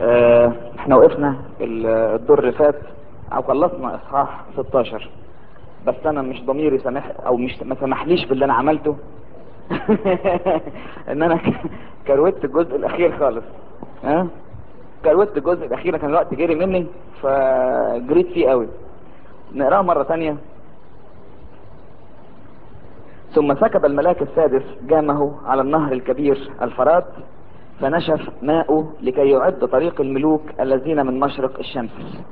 آه، احنا وقفنا ال- الدور اللي فات او خلصنا اصحاح 16 بس انا مش ضميري سامح او مش ما سمحليش باللي انا عملته ان انا ك- كروت الجزء الاخير خالص ها كروت الجزء الاخير كان الوقت جري مني فجريت فيه قوي نقراه مرة تانية ثم سكب الملاك السادس جامه على النهر الكبير الفرات فنشف ماؤه لكي يعد طريق الملوك الذين من مشرق الشمس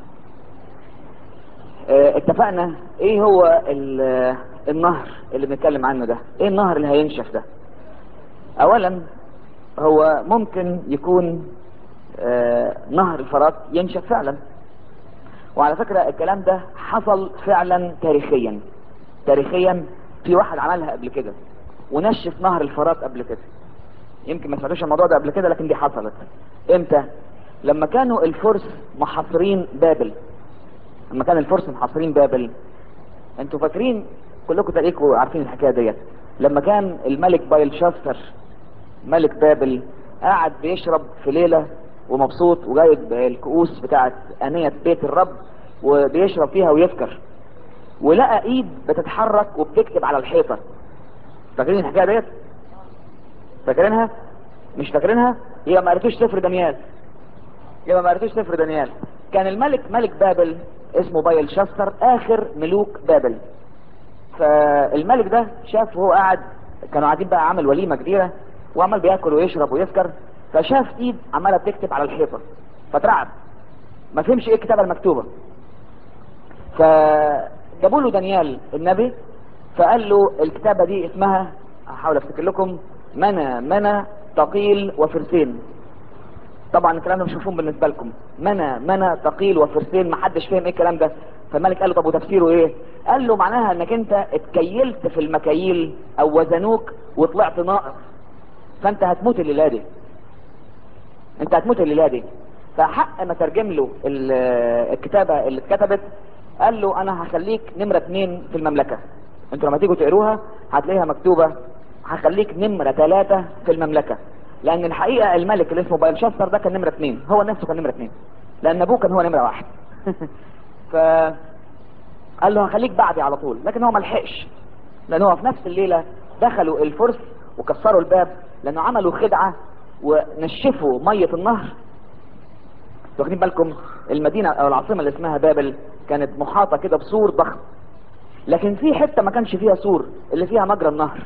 اه اتفقنا ايه هو ال- النهر اللي بنتكلم عنه ده ايه النهر اللي هينشف ده اولا هو ممكن يكون اه نهر الفرات ينشف فعلا وعلى فكرة الكلام ده حصل فعلا تاريخيا تاريخيا في واحد عملها قبل كده ونشف نهر الفرات قبل كده يمكن ما سمعتوش الموضوع ده قبل كده لكن دي حصلت امتى لما كانوا الفرس محاصرين بابل لما كان الفرس محاصرين بابل انتوا فاكرين كلكم تلاقيكم عارفين الحكايه ديت لما كان الملك بايلشاستر ملك بابل قاعد بيشرب في ليله ومبسوط وجايب الكؤوس بتاعت انيه بيت الرب وبيشرب فيها ويسكر ولقى ايد بتتحرك وبتكتب على الحيطه فاكرين الحكايه ديت فاكرينها مش فاكرينها يبقى ما قريتوش سفر دانيال يبقى ما قريتوش سفر دانيال كان الملك ملك بابل اسمه بايل شاستر اخر ملوك بابل فالملك ده شاف وهو قاعد كانوا قاعدين بقى عامل وليمه كبيره وعمال بياكل ويشرب ويسكر فشاف ايد عماله بتكتب على الحيطه فترعب ما فهمش ايه الكتابه المكتوبه فجابوا له دانيال النبي فقال له الكتابه دي اسمها هحاول افتكر لكم منى منى ثقيل وفرسين طبعا الكلام ده مش مفهوم بالنسبه لكم منى منى ثقيل وفرسين ما حدش فهم ايه الكلام ده فالملك قال له طب وتفسيره ايه قال له معناها انك انت اتكيلت في المكاييل او وزنوك وطلعت ناقص فانت هتموت الليله دي انت هتموت الليله دي فحق ما ترجم له ال- الكتابه اللي اتكتبت قال له انا هخليك نمره اتنين في المملكه انتوا لما تيجوا تقروها هتلاقيها مكتوبه هخليك نمره ثلاثه في المملكه لان الحقيقه الملك اللي اسمه بايلشاستر ده كان نمره اثنين هو نفسه كان نمره اثنين لان ابوه كان هو نمره واحد ف قال له هخليك بعدي على طول لكن هو ما لحقش لان هو في نفس الليله دخلوا الفرس وكسروا الباب لانه عملوا خدعه ونشفوا ميه النهر واخدين بالكم المدينه او العاصمه اللي اسمها بابل كانت محاطه كده بسور ضخم لكن في حته ما كانش فيها سور اللي فيها مجرى النهر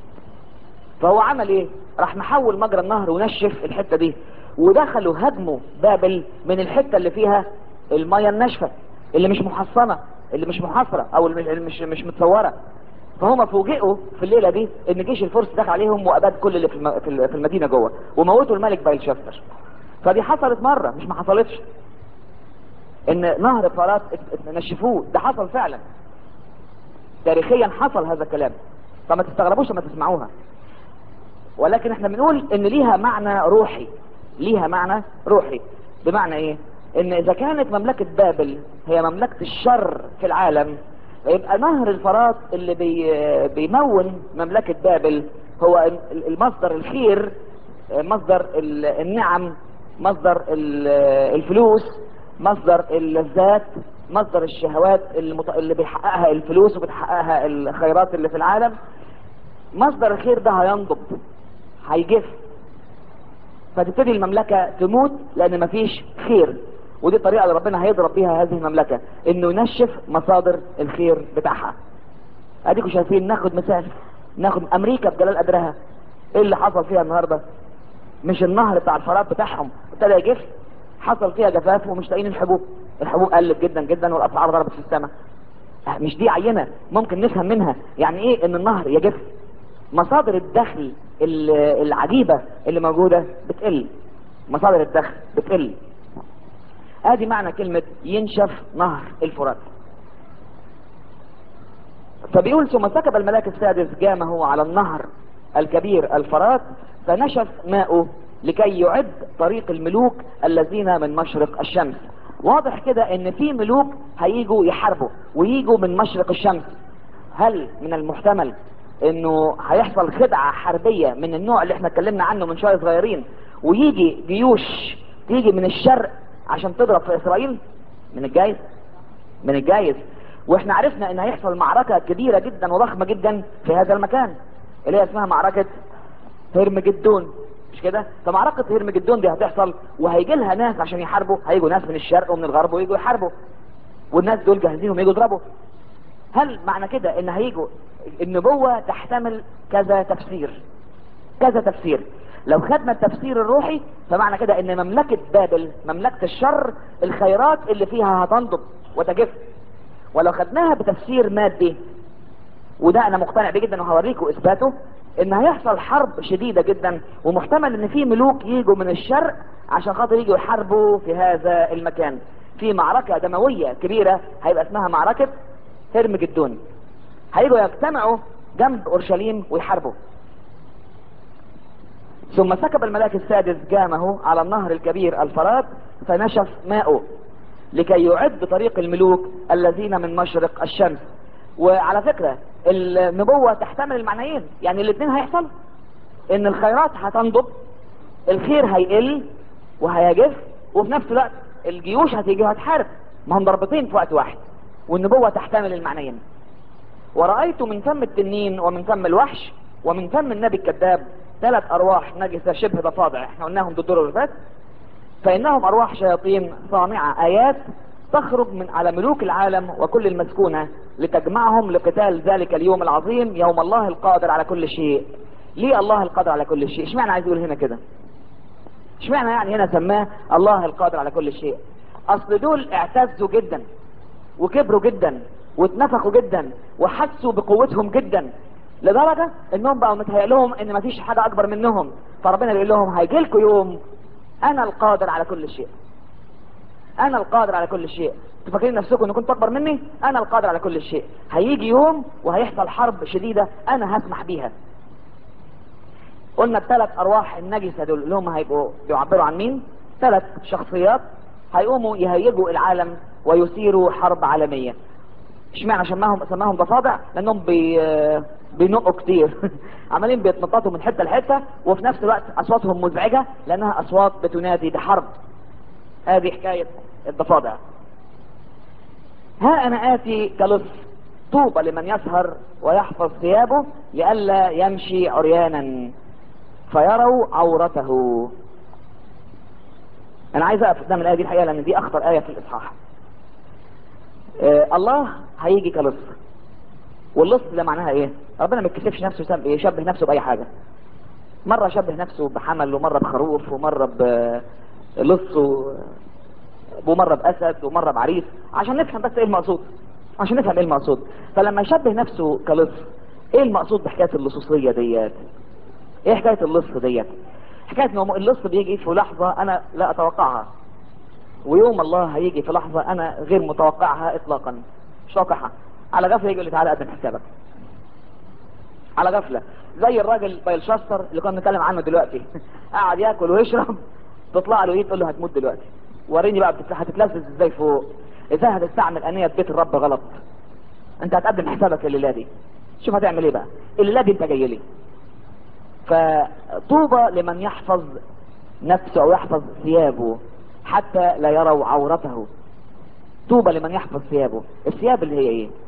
فهو عمل ايه راح محول مجرى النهر ونشف الحته دي ودخلوا هدموا بابل من الحته اللي فيها الميه الناشفه اللي مش محصنه اللي مش محاصره او اللي مش مش, مش متصوره فهم فوجئوا في الليله دي ان جيش الفرس دخل عليهم واباد كل اللي في الم- في ال- في المدينه جوه وموتوا الملك بايلشاستر فدي حصلت مره مش ما حصلتش ان نهر فرات ات- ات- نشفوه ده حصل فعلا تاريخيا حصل هذا الكلام فما تستغربوش لما تسمعوها ولكن احنا بنقول ان ليها معنى روحي ليها معنى روحي بمعنى ايه ان اذا كانت مملكة بابل هي مملكة الشر في العالم يبقى نهر الفرات اللي بي بيمون مملكة بابل هو ال- المصدر الخير مصدر ال- النعم مصدر ال- الفلوس مصدر اللذات مصدر الشهوات المط- اللي بيحققها الفلوس وبتحققها الخيرات اللي في العالم مصدر الخير ده هينضب هيجف فتبتدي المملكة تموت لان مفيش خير ودي الطريقة اللي ربنا هيضرب بيها هذه المملكة انه ينشف مصادر الخير بتاعها اديكم شايفين ناخد مثال ناخد امريكا بجلال قدرها ايه اللي حصل فيها النهاردة مش النهر بتاع الفرات بتاعهم ابتدى يجف حصل فيها جفاف ومش لاقيين الحبوب الحبوب قلت جدا جدا والاسعار ضربت في السماء مش دي عينة ممكن نفهم منها يعني ايه ان النهر يجف مصادر الدخل ال- العجيبة اللي موجودة بتقل مصادر الدخل بتقل ادي معنى كلمة ينشف نهر الفرات فبيقول ثم سكب الملاك السادس جامه على النهر الكبير الفرات فنشف ماؤه لكي يعد طريق الملوك الذين من مشرق الشمس واضح كده ان في ملوك هيجوا يحاربوا ويجوا من مشرق الشمس هل من المحتمل انه هيحصل خدعة حربية من النوع اللي احنا اتكلمنا عنه من شوية صغيرين ويجي جيوش تيجي من الشرق عشان تضرب في اسرائيل من الجايز من الجايز واحنا عرفنا ان هيحصل معركة كبيرة جدا وضخمة جدا في هذا المكان اللي هي اسمها معركة هرمجدون مش كده فمعركة هرمجدون دي هتحصل وهيجي لها ناس عشان يحاربوا هيجوا ناس من الشرق ومن الغرب ويجوا يحاربوا والناس دول جاهزين ويجوا يضربوا هل معنى كده ان هيجوا النبوة تحتمل كذا تفسير كذا تفسير لو خدنا التفسير الروحي فمعنى كده ان مملكة بابل مملكة الشر الخيرات اللي فيها هتنضب وتجف ولو خدناها بتفسير مادي وده انا مقتنع بيه جدا وهوريكم اثباته ان هيحصل حرب شديدة جدا ومحتمل ان في ملوك يجوا من الشرق عشان خاطر يجوا يحاربوا في هذا المكان في معركة دموية كبيرة هيبقى اسمها معركة هرمجدون هيجوا يجتمعوا جنب اورشليم ويحاربوا ثم سكب الملاك السادس جامه على النهر الكبير الفرات فنشف ماؤه لكي يعد طريق الملوك الذين من مشرق الشمس وعلى فكرة النبوة تحتمل المعنيين يعني الاثنين هيحصل ان الخيرات هتنضب الخير هيقل وهيجف وفي نفس الوقت الجيوش هتيجي وهتحارب ما هم ضربتين في وقت واحد والنبوة تحتمل المعنيين ورأيت من فم التنين ومن فم الوحش ومن فم النبي الكذاب ثلاث ارواح نجسة شبه ضفادع احنا قلناهم ضد الرفات فانهم ارواح شياطين صانعة ايات تخرج من على ملوك العالم وكل المسكونة لتجمعهم لقتال ذلك اليوم العظيم يوم الله القادر على كل شيء ليه الله القادر على كل شيء اشمعنى عايز يقول هنا كده اشمعنى يعني هنا سماه الله القادر على كل شيء اصل دول اعتزوا جدا وكبروا جدا واتنفخوا جدا وحسوا بقوتهم جدا لدرجة انهم بقوا متهيأ لهم ان مفيش حاجة اكبر منهم فربنا بيقول لهم هيجي لكم يوم انا القادر على كل شيء انا القادر على كل شيء انتوا فاكرين نفسكم ان كنتوا اكبر مني انا القادر على كل شيء هيجي يوم وهيحصل حرب شديدة انا هسمح بيها قلنا الثلاث ارواح النجسة دول اللي هم هيبقوا بيعبروا عن مين ثلاث شخصيات هيقوموا يهيجوا العالم ويثيروا حرب عالمية اشمعنى سماهم سماهم ضفادع لانهم بي بينقوا كتير عمالين بيتنططوا من حته لحته وفي نفس الوقت اصواتهم مزعجه لانها اصوات بتنادي بحرب هذه حكايه الضفادع ها انا اتي كلص طوبى لمن يسهر ويحفظ ثيابه لئلا يمشي عريانا فيروا عورته انا عايز اقف قدام الايه دي الحقيقه لان دي اخطر ايه في الاصحاح آه الله هيجي كلص واللص ده معناها ايه ربنا ما يتكسفش نفسه يشبه نفسه باي حاجه مره شبه نفسه بحمل ومره بخروف ومره بلص ومره باسد ومره بعريس عشان نفهم بس ايه المقصود عشان نفهم ايه المقصود فلما يشبه نفسه كلص ايه المقصود بحكايه اللصوصيه ديت ايه حكايه اللص ديت حكايه ان اللص بيجي في لحظه انا لا اتوقعها ويوم الله هيجي في لحظة انا غير متوقعها اطلاقا مش توقعها على غفلة يجي لي تعالى قدم حسابك على غفلة زي الراجل بايلشاستر اللي كنا بنتكلم عنه دلوقتي قاعد ياكل ويشرب تطلع له ايد تقول له هتموت دلوقتي وريني بقى هتتلذذ ازاي فوق ازاي هتستعمل انية بيت الرب غلط انت هتقدم حسابك الليلة دي شوف هتعمل ايه بقى الليلة دي انت جاي لي فطوبى لمن يحفظ نفسه او يحفظ ثيابه حتى لا يروا عورته طوبى لمن يحفظ ثيابه الثياب اللي هي ايه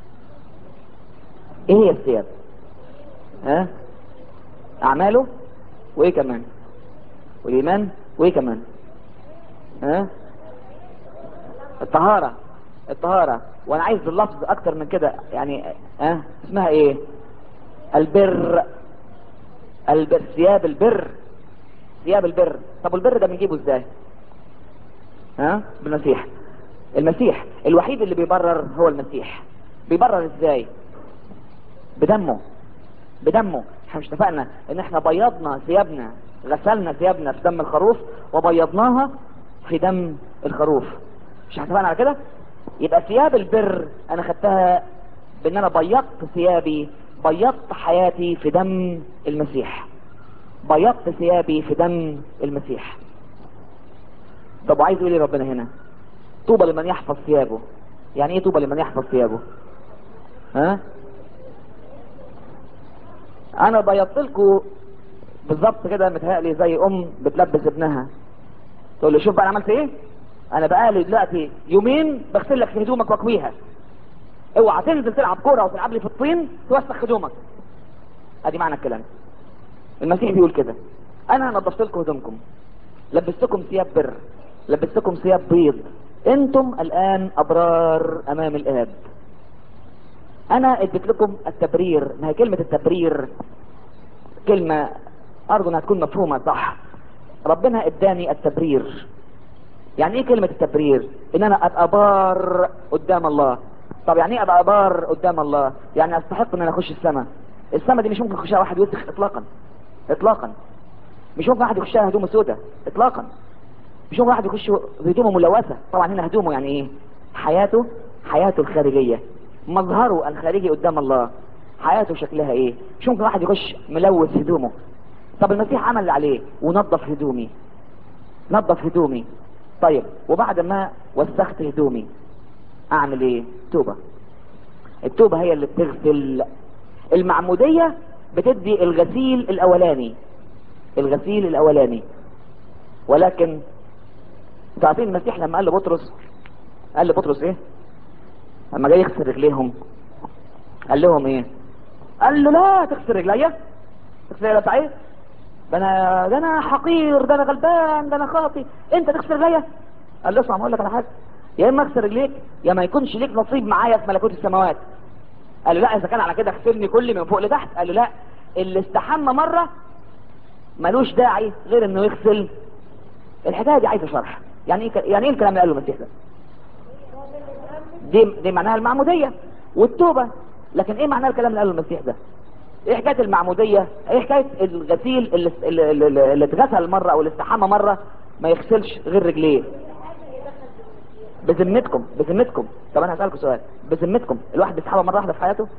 ايه هي الثياب ها اعماله وايه كمان والايمان وايه كمان ها الطهارة الطهارة وانا عايز اللفظ اكتر من كده يعني ها اسمها ايه البر البر ثياب البر ثياب البر طب البر ده بنجيبه ازاي ها بالمسيح المسيح الوحيد اللي بيبرر هو المسيح بيبرر ازاي بدمه بدمه احنا مش اتفقنا ان احنا بيضنا ثيابنا غسلنا ثيابنا في دم الخروف وبيضناها في دم الخروف مش اتفقنا على كده يبقى ثياب البر انا خدتها بان انا بيضت ثيابي بيضت حياتي في دم المسيح بيضت ثيابي في دم المسيح طب وعايز يقول ايه ربنا هنا طوبى لمن يحفظ ثيابه يعني ايه طوبى لمن يحفظ ثيابه ها انا بيضت لكم بالظبط كده متهيألي زي ام بتلبس ابنها تقول له شوف بقى انا عملت ايه انا بقالي دلوقتي يومين بغسل لك في هدومك واكويها اوعى تنزل تلعب كوره وتلعب لي في الطين توسخ هدومك ادي معنى الكلام المسيح بيقول كده انا نظفت لكم هدومكم لبستكم ثياب بر لبستكم ثياب بيض انتم الان ابرار امام الاب انا اديت لكم التبرير ما هي كلمة التبرير كلمة ارجو انها تكون مفهومة صح ربنا اداني التبرير يعني ايه كلمة التبرير ان انا ابقى بار قدام الله طب يعني ايه ابقى بار قدام الله يعني استحق ان انا اخش السماء السماء دي مش ممكن يخشها واحد وسخ اطلاقا اطلاقا مش ممكن واحد يخشها هدومه سوداء اطلاقا مش ممكن واحد يخش هدومه ملوثة طبعا هنا هدومه يعني ايه حياته حياته الخارجية مظهره الخارجي قدام الله حياته شكلها ايه مش ممكن واحد يخش ملوث هدومه طب المسيح عمل اللي عليه ونظف هدومي نظف هدومي طيب وبعد ما وسخت هدومي اعمل ايه توبة التوبة هي اللي بتغسل المعمودية بتدي الغسيل الاولاني الغسيل الاولاني ولكن تعرفين المسيح لما قال لبطرس قال لبطرس ايه لما جاي يغسل رجليهم قال لهم ايه قال له لا تغسل رجليا تغسل رجليا بتاع ايه ده انا ده انا حقير ده انا غلبان ده انا خاطي انت تغسل رجليا قال له اسمع اقول لك على حاجه يا اما اغسل رجليك يا ما يكونش ليك نصيب معايا في ملكوت السماوات قال له لا اذا كان على كده اغسلني كلي من فوق لتحت قال له لا اللي استحمى مره ملوش داعي غير انه يغسل الحكايه دي عايزه شرح يعني ايه ك- يعني ايه الكلام اللي قاله المسيح ده دي دي معناها المعموديه والتوبه لكن ايه معناه الكلام اللي قاله المسيح ده ايه حكايه المعموديه ايه حكايه الغسيل اللي اللي, اللي, اللي اتغسل مره او اللي استحمى مره ما يغسلش غير رجليه بذمتكم بذمتكم طب انا هسالكم سؤال بذمتكم الواحد بيستحمى مره واحده في حياته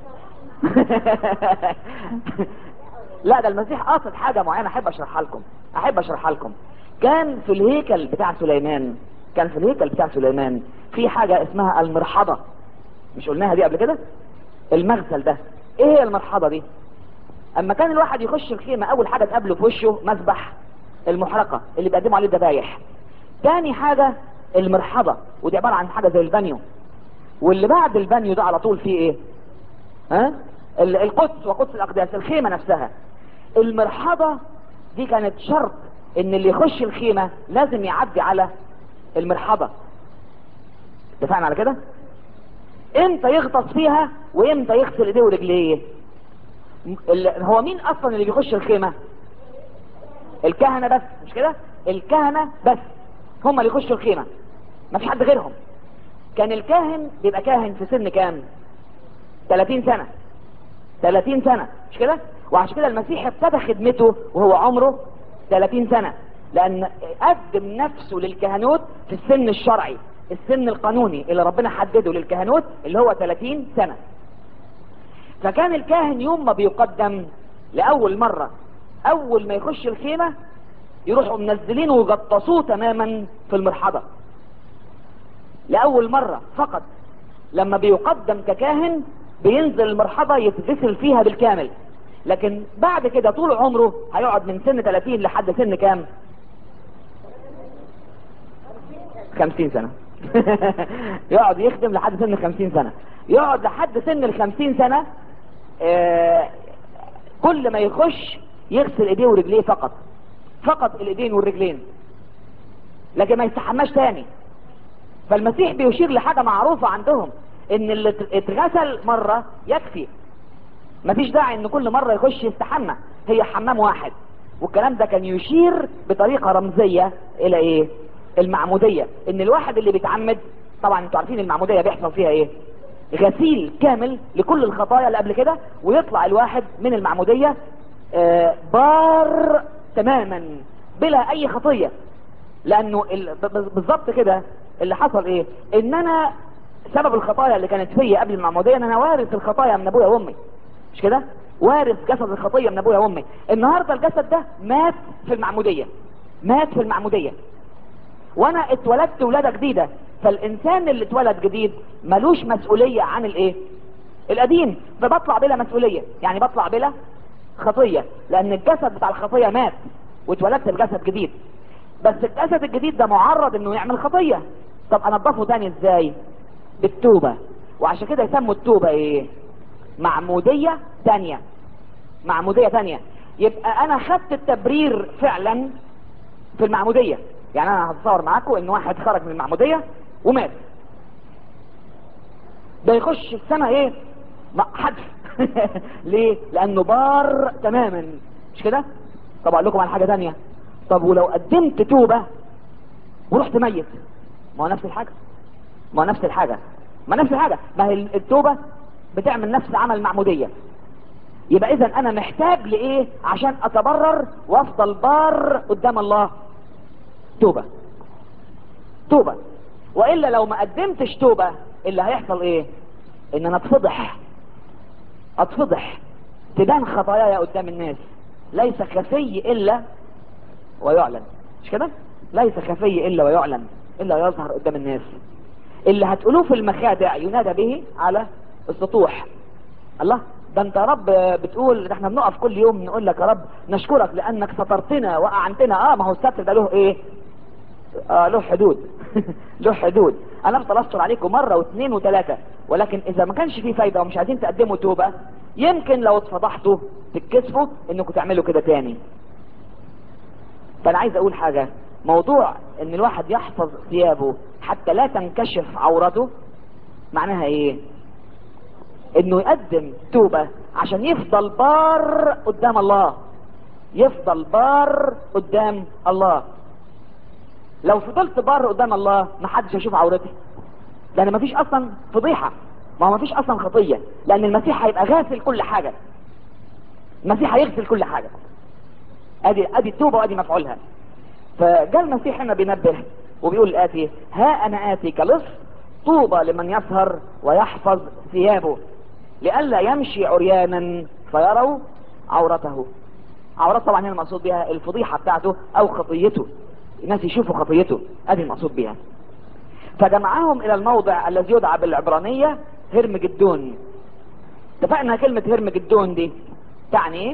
لا ده المسيح قاصد حاجة معينة احب اشرحها لكم احب اشرحها لكم كان في الهيكل بتاع سليمان كان في الهيكل بتاع سليمان في حاجة اسمها المرحضة مش قلناها دي قبل كده المغسل ده ايه هي المرحضة دي اما كان الواحد يخش الخيمة اول حاجة تقابله في وشه مذبح المحرقة اللي بيقدموا عليه الذبايح تاني حاجة المرحضة ودي عبارة عن حاجة زي البانيو واللي بعد البانيو ده على طول فيه ايه ها ال- القدس وقدس الاقداس الخيمة نفسها المرحضة دي كانت شرط ان اللي يخش الخيمة لازم يعدي على المرحضة اتفقنا على كده امتى يغطس فيها وامتى يغسل ايديه ورجليه م- ال- هو مين اصلا اللي بيخش الخيمة الكهنة بس مش كده الكهنة بس هم اللي يخشوا الخيمة ما في حد غيرهم كان الكاهن بيبقى كاهن في سن كام 30 سنة 30 سنة مش كده وعشان كده المسيح ابتدى خدمته وهو عمره 30 سنة لان قدم نفسه للكهنوت في السن الشرعي السن القانوني اللي ربنا حدده للكهنوت اللي هو 30 سنة فكان الكاهن يوم ما بيقدم لأول مرة أول ما يخش الخيمة يروحوا منزلينه ويغطسوه تماما في المرحضة لأول مرة فقط لما بيقدم ككاهن بينزل المرحضة يتغسل فيها بالكامل لكن بعد كده طول عمره هيقعد من سن 30 لحد سن كام 50 سنة يقعد يخدم لحد سن 50 سنة يقعد لحد سن ال 50 سنة آه، كل ما يخش يغسل ايديه ورجليه فقط فقط الايدين والرجلين لكن ما يستحماش تاني فالمسيح بيشير لحاجة معروفة عندهم ان اللي ات- اتغسل مرة يكفي مفيش داعي ان كل مرة يخش يستحمى هي حمام واحد والكلام ده كان يشير بطريقة رمزية الى ايه المعمودية ان الواحد اللي بيتعمد طبعا انتوا عارفين المعمودية بيحصل فيها ايه غسيل كامل لكل الخطايا اللي قبل كده ويطلع الواحد من المعمودية آه، بار تماما بلا اي خطية لانه ال- ب- ب- بالظبط كده اللي حصل ايه ان انا سبب الخطايا اللي كانت فيا قبل المعمودية ان انا وارث الخطايا من ابويا وامي مش كده وارث جسد الخطية من ابويا وامي النهاردة الجسد ده مات في المعمودية مات في المعمودية وانا اتولدت ولادة جديدة فالانسان اللي اتولد جديد ملوش مسؤولية عن الايه القديم فبطلع بلا مسؤولية يعني بطلع بلا خطية لان الجسد بتاع الخطية مات واتولدت بجسد جديد بس الجسد الجديد ده معرض انه يعمل خطيه طب انضفه تاني ازاي بالتوبه وعشان كده يسموا التوبه ايه معموديه تانية معموديه تانية يبقى انا خدت التبرير فعلا في المعموديه يعني انا هتصور معاكم ان واحد خرج من المعموديه ومات ده يخش السماء ايه ما حدث ليه لانه بار تماما مش كده طب اقول لكم على حاجه تانية طب ولو قدمت توبه ورحت ميت ما هو نفس الحاجه ما هو نفس الحاجه ما نفس الحاجه ما هي التوبه بتعمل نفس عمل المعموديه يبقى اذا انا محتاج لايه عشان اتبرر وافضل بار قدام الله توبه توبه والا لو ما قدمتش توبه اللي هيحصل ايه ان انا اتفضح اتفضح تبان خطاياي قدام الناس ليس خفي الا ويعلن مش كده ليس خفي الا ويعلن الا يظهر قدام الناس اللي هتقولوه في المخادع ينادى به على السطوح الله ده انت يا رب بتقول ده احنا بنقف كل يوم نقول لك يا رب نشكرك لانك سترتنا واعنتنا اه ما هو الستر ده له ايه آه له حدود له حدود انا افضل استر عليكم مره واثنين وثلاثه ولكن اذا ما كانش فيه فايده ومش عايزين تقدموا توبه يمكن لو اتفضحتوا تتكسفوا انكم تعملوا كده تاني فانا عايز اقول حاجه موضوع ان الواحد يحفظ ثيابه حتى لا تنكشف عورته معناها ايه انه يقدم توبة عشان يفضل بار قدام الله يفضل بار قدام الله لو فضلت بار قدام الله ما حدش هيشوف عورتي لان مفيش اصلا فضيحة ما هو مفيش اصلا خطية لان المسيح هيبقى غاسل كل حاجة المسيح هيغسل كل حاجة ادي ادي التوبة وادي مفعولها فجاء المسيح هنا بينبه وبيقول الاتي ها انا اتي كلص طوبى لمن يسهر ويحفظ ثيابه لئلا يمشي عريانا فيروا عورته عورات طبعا هنا المقصود بها الفضيحة بتاعته او خطيته الناس يشوفوا خطيته ادي المقصود بها فجمعهم الى الموضع الذي يدعى بالعبرانية هرم جدون اتفقنا كلمة هرم جدون دي تعني ايه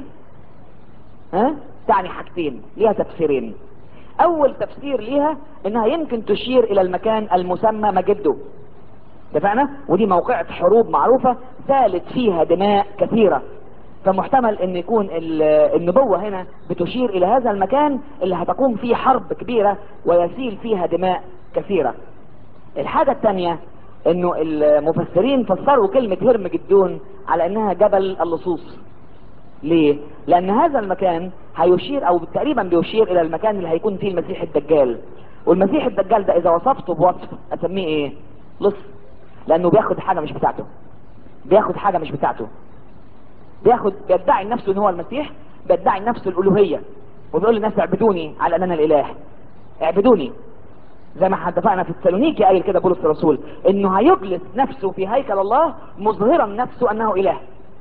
ها تعني حاجتين ليها تفسيرين اول تفسير ليها انها يمكن تشير الى المكان المسمى مجده اتفقنا ودي موقعة حروب معروفة سالت فيها دماء كثيرة فمحتمل ان يكون النبوة هنا بتشير الى هذا المكان اللي هتقوم فيه حرب كبيرة ويسيل فيها دماء كثيرة الحاجة الثانية انه المفسرين فسروا كلمة هرم جدون على انها جبل اللصوص ليه لان هذا المكان هيشير او تقريبا بيشير الى المكان اللي هيكون فيه المسيح الدجال والمسيح الدجال ده اذا وصفته بوصف اسميه ايه لص لانه بياخد حاجة مش بتاعته بياخد حاجة مش بتاعته بياخد بيدعي نفسه ان هو المسيح بيدعي نفسه الالوهية وبيقول للناس اعبدوني على ان انا الاله اعبدوني زي ما اتفقنا في السالونيكي قايل كده بولس الرسول انه هيجلس نفسه في هيكل الله مظهرا نفسه انه اله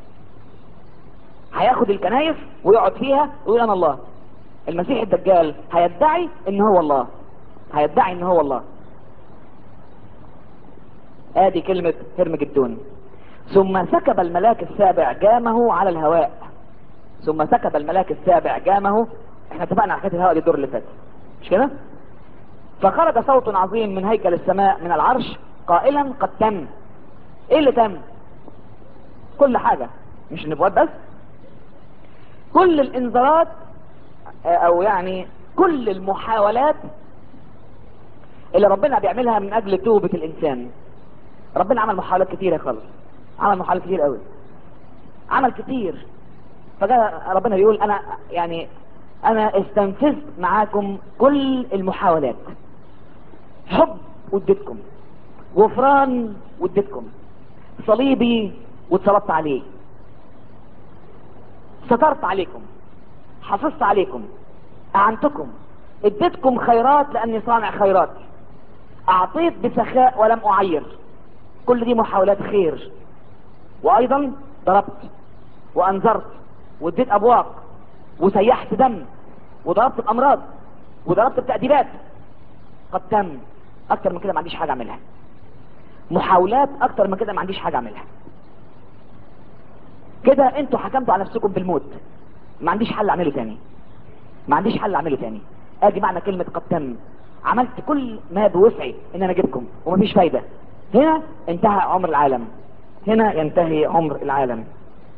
هياخد الكنايس ويقعد فيها ويقول انا الله المسيح الدجال هيدعي ان هو الله هيدعي ان هو الله ادي كلمة هرم جدون ثم سكب الملاك السابع جامه على الهواء ثم سكب الملاك السابع جامه احنا اتفقنا على حكايه الهواء دي الدور اللي فات مش كده فخرج صوت عظيم من هيكل السماء من العرش قائلا قد تم ايه اللي تم كل حاجة مش النبوات بس كل الانذارات او يعني كل المحاولات اللي ربنا بيعملها من اجل توبة الانسان ربنا عمل محاولات كتيرة خالص عمل محاولات كتير قوي عمل كتير فجاء ربنا بيقول انا يعني انا استنفذت معاكم كل المحاولات حب وديتكم غفران وديتكم صليبي واتصلبت عليه سترت عليكم حافظت عليكم اعنتكم اديتكم خيرات لاني صانع خيرات اعطيت بسخاء ولم اعير كل دي محاولات خير وايضا ضربت وانذرت واديت ابواق وسيحت دم وضربت بامراض وضربت بتأديبات قد تم اكتر من كده ما عنديش حاجة اعملها محاولات اكتر من كده ما عنديش حاجة اعملها كده انتوا حكمتوا على نفسكم بالموت ما عنديش حل اعمله تاني ما عنديش حل اعمله تاني ادي معنى كلمة قد تم عملت كل ما بوسعي ان انا اجيبكم ومفيش فايدة هنا انتهى عمر العالم هنا ينتهي عمر العالم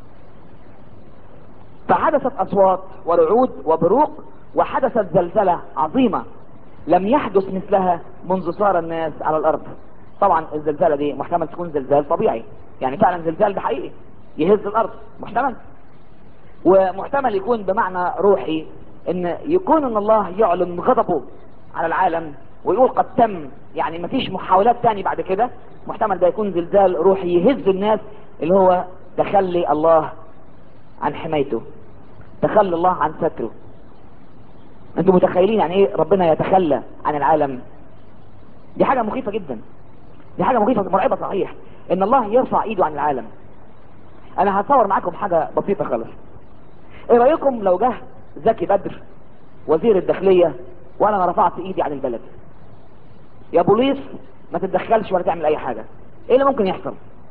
فحدثت اصوات ورعود وبروق وحدثت زلزلة عظيمة لم يحدث مثلها منذ صار الناس على الارض طبعا الزلزلة دي محتمل تكون زلزال طبيعي يعني فعلا زلزال ده حقيقي يهز الارض محتمل ومحتمل يكون بمعنى روحي ان يكون ان الله يعلن غضبه على العالم ويقول قد تم يعني مفيش محاولات تاني بعد كده محتمل ده يكون زلزال روحي يهز الناس اللي هو تخلي الله عن حمايته تخلي الله عن ستره انتوا متخيلين يعني ايه ربنا يتخلى عن العالم دي حاجة مخيفة جدا دي حاجة مخيفة مرعبة صحيح ان الله يرفع ايده عن العالم انا هصور معاكم حاجة بسيطة خالص ايه رأيكم لو جه زكي بدر وزير الداخلية وانا رفعت ايدي عن البلد يا بوليس ما تتدخلش ولا تعمل اي حاجة ايه اللي ممكن يحصل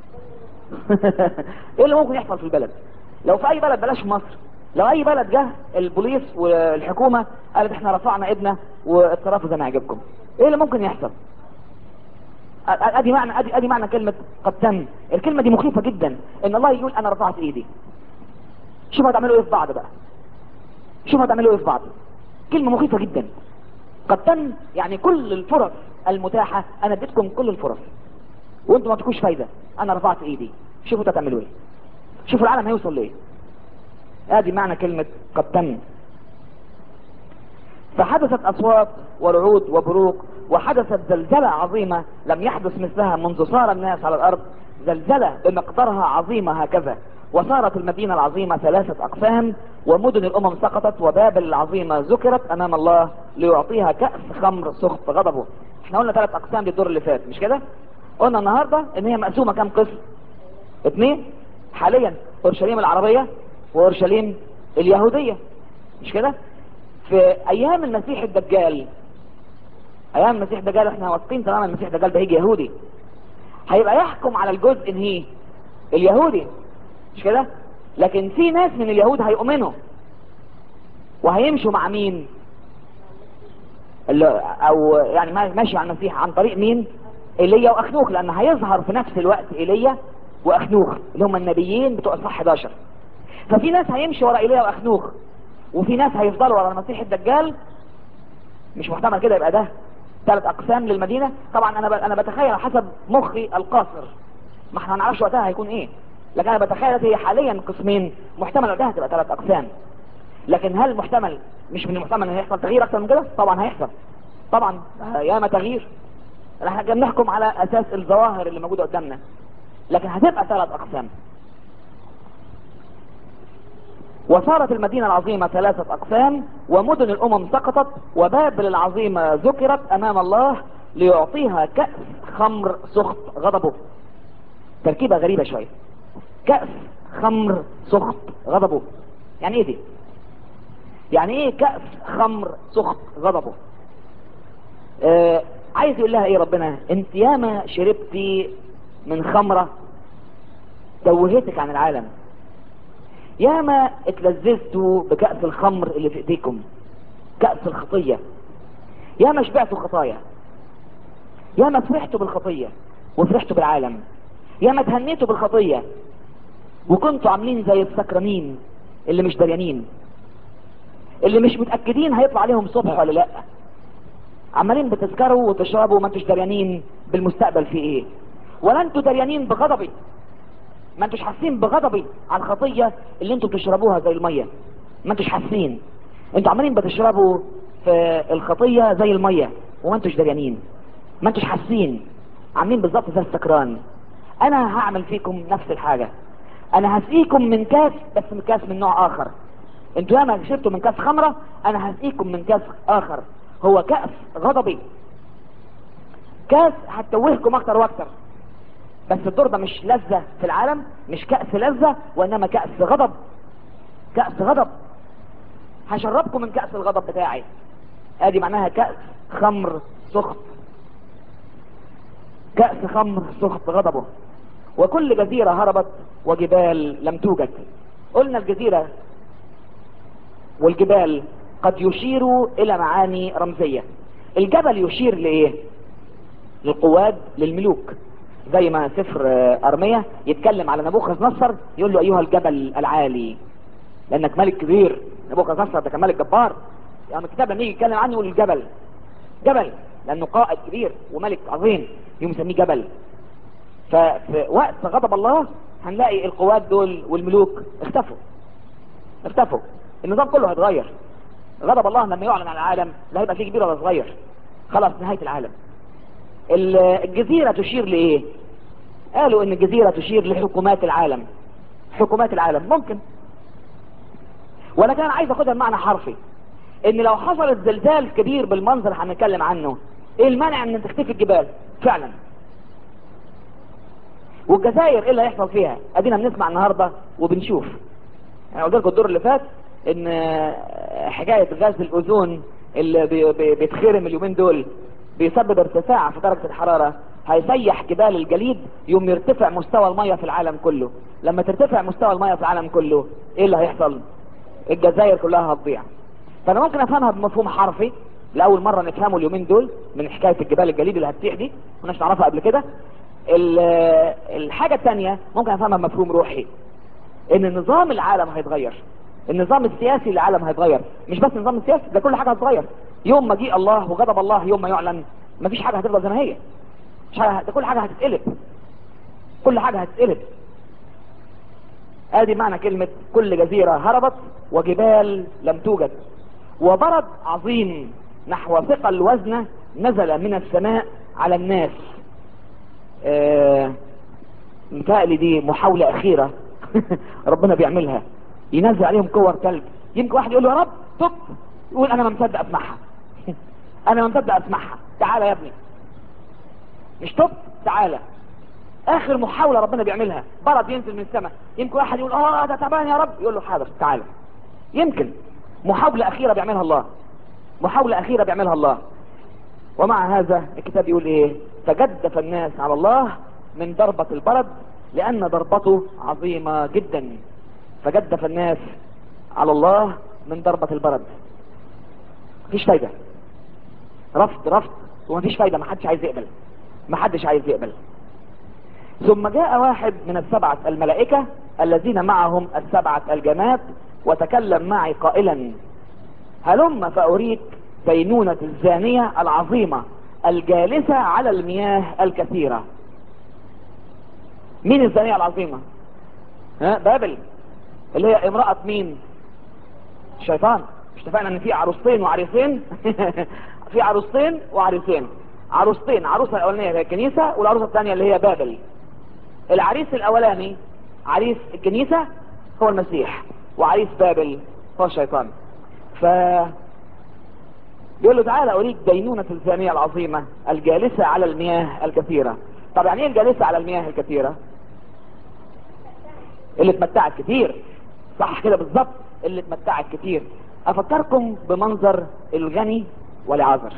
ايه اللي ممكن يحصل في البلد لو في اي بلد بلاش في مصر لو اي بلد جه البوليس والحكومة قالت احنا رفعنا ابنه واتصرفوا زي ما يعجبكم ايه اللي ممكن يحصل ادي معنى ادي ادي معنى كلمة قد تم الكلمة دي مخيفة جدا ان الله يقول انا رفعت ايدي شوفوا هتعملوا ايه في بعض بقى شوفوا هتعملوا ايه في بعض كلمة مخيفة جدا قد تم يعني كل الفرص المتاحة انا اديتكم كل الفرص وانتم ما تكونش فايدة انا رفعت ايدي شوفوا هتعملوا ايه شوفوا العالم هيوصل لايه ادي معنى كلمة قد تم فحدثت اصوات ورعود وبروق وحدثت زلزلة عظيمة لم يحدث مثلها منذ صار الناس على الارض زلزلة بمقدارها عظيمة هكذا وصارت المدينة العظيمة ثلاثة اقسام ومدن الامم سقطت وبابل العظيمة ذكرت امام الله ليعطيها كأس خمر سخط غضبه احنا قلنا ثلاث اقسام للدور اللي فات مش كده قلنا النهاردة ان هي مقسومة كام قسم اثنين حاليا اورشليم العربية واورشليم اليهودية مش كده في ايام المسيح الدجال ايام المسيح الدجال احنا واثقين تماما المسيح الدجال ده هيجي يهودي هيبقى يحكم على الجزء ان هي اليهودي مش كده لكن في ناس من اليهود هيؤمنوا وهيمشوا مع مين اللي او يعني ماشي على المسيح عن طريق مين ايليا واخنوخ لان هيظهر في نفس الوقت ايليا واخنوخ اللي هم النبيين بتوع اصحاح 11 ففي ناس هيمشي ورا ايليا واخنوخ وفي ناس هيفضلوا ورا المسيح الدجال مش محتمل كده يبقى ده ثلاث اقسام للمدينة طبعا انا انا بتخيل حسب مخي القاصر ما احنا هنعرفش وقتها هيكون ايه لكن انا بتخيل هي حاليا قسمين محتمل وقتها تبقى ثلاث اقسام لكن هل محتمل مش من المحتمل ان هيحصل تغيير اكتر من كده طبعا هيحصل طبعا ياما تغيير احنا بنحكم على اساس الظواهر اللي موجوده قدامنا لكن هتبقى ثلاث اقسام وصارت المدينة العظيمة ثلاثة أقسام ومدن الأمم سقطت وبابل العظيمة ذكرت أمام الله ليعطيها كأس خمر سخط غضبه تركيبة غريبة شوية كأس خمر سخط غضبه يعني ايه دي يعني ايه كأس خمر سخط غضبه آه عايز يقول لها ايه ربنا انت ياما شربتي من خمرة توهتك عن العالم ياما اتلذذتوا بكأس الخمر اللي في ايديكم كأس الخطية ياما شبعتوا خطايا ياما فرحتوا بالخطية وفرحتوا بالعالم ياما تهنيتوا بالخطية وكنتوا عاملين زي السكرانين اللي مش دريانين اللي مش متأكدين هيطلع عليهم صبح ولا لا عمالين بتسكروا وتشربوا ما انتوش دريانين بالمستقبل في ايه ولا انتوا دريانين بغضبي ما انتوش حاسين بغضبي على الخطية اللي انتوا بتشربوها زي المية ما انتوش حاسين انتوا عمالين بتشربوا في الخطية زي المية وما انتوش دريانين ما انتوش حاسين عاملين بالظبط زي السكران انا هعمل فيكم نفس الحاجة انا هسقيكم من كاس بس من كاس من نوع اخر انتوا ياما شربتوا من كاس خمرة انا هسقيكم من كاس اخر هو كأس غضبي كاس هتوهكم اكتر واكتر بس الدور ده مش لذة في العالم مش كأس لذة وانما كأس غضب كأس غضب هشربكم من كأس الغضب بتاعي ادي معناها كأس خمر سخط كأس خمر سخط غضبه وكل جزيرة هربت وجبال لم توجد قلنا الجزيرة والجبال قد يشير الى معاني رمزية الجبل يشير لايه للقواد للملوك زي ما سفر آه، ارمية يتكلم على نبوخذ نصر يقول له ايها الجبل العالي لانك ملك كبير نبوخذ نصر ده كان ملك جبار يعني الكتاب لما يجي يتكلم عنه يقول الجبل جبل لانه قائد كبير وملك عظيم يوم يسميه جبل ففي وقت غضب الله هنلاقي القوات دول والملوك اختفوا اختفوا النظام كله هيتغير غضب الله لما يعلن على العالم لا هيبقى فيه كبير ولا صغير خلاص نهاية العالم ال- الجزيرة تشير لإيه قالوا ان الجزيرة تشير لحكومات العالم حكومات العالم ممكن ولكن انا عايز اخدها بمعنى حرفي ان لو حصلت زلزال كبير بالمنظر اللي هنتكلم عنه ايه المانع ان تختفي الجبال فعلا والجزائر ايه اللي هيحصل فيها ادينا بنسمع النهارده وبنشوف انا قلت لكم الدور اللي فات ان آه، حكايه غاز الاوزون اللي بي- بي- بيتخرم اليومين دول بيسبب ارتفاع في درجه الحراره هيسيح جبال الجليد يوم يرتفع مستوى الميه في العالم كله لما ترتفع مستوى الميه في العالم كله ايه اللي هيحصل الجزائر كلها هتضيع فانا ممكن افهمها بمفهوم حرفي لاول مره نفهمه اليومين دول من حكايه الجبال الجليد اللي هتسيح دي كناش نعرفها قبل كده ال- الحاجه الثانيه ممكن افهمها بمفهوم روحي ان نظام العالم هيتغير النظام السياسي للعالم هيتغير مش بس النظام السياسي ده كل حاجه هتتغير يوم ما جه الله وغضب الله يوم ما يعلن مفيش حاجه هتفضل زي ما هي مش حاجة ده كل حاجه هتتقلب كل حاجه هتتقلب ادي معنى كلمه كل جزيره هربت وجبال لم توجد وبرد عظيم نحو ثقل وزنه نزل من السماء على الناس آه متهيألي دي محاولة أخيرة ربنا بيعملها ينزل عليهم كور كلب يمكن واحد يقول له يا رب طب يقول أنا ما مصدق أسمعها أنا ما مصدق أسمعها تعالى يا ابني مش طب تعالى آخر محاولة ربنا بيعملها برد ينزل من السماء يمكن واحد يقول آه ده تعبان يا رب يقول له حاضر تعالى يمكن محاولة أخيرة بيعملها الله محاولة أخيرة بيعملها الله ومع هذا الكتاب يقول ايه تجدف الناس على الله من ضربة البرد لان ضربته عظيمة جدا فجدف الناس على الله من ضربة البرد مفيش فايدة رفض رفض ومفيش فايدة محدش عايز يقبل محدش عايز يقبل ثم جاء واحد من السبعة الملائكة الذين معهم السبعة الجماد وتكلم معي قائلا هلم فأريك دينونة الزانية العظيمة الجالسة على المياه الكثيرة مين الزانية العظيمة ها بابل اللي هي امرأة مين الشيطان مش اتفقنا ان في عروستين وعريسين في عروستين وعريسين عروستين عروسة الاولانية هي الكنيسة والعروسة الثانية اللي هي بابل العريس الاولاني عريس الكنيسة هو المسيح وعريس بابل هو الشيطان ف يقول له تعالى اريك دينونة الزانية العظيمة الجالسة على المياه الكثيرة طب يعني ايه الجالسة على المياه الكثيرة اللي اتمتعت كتير صح كده بالظبط اللي اتمتعت كتير افكركم بمنظر الغني والعذر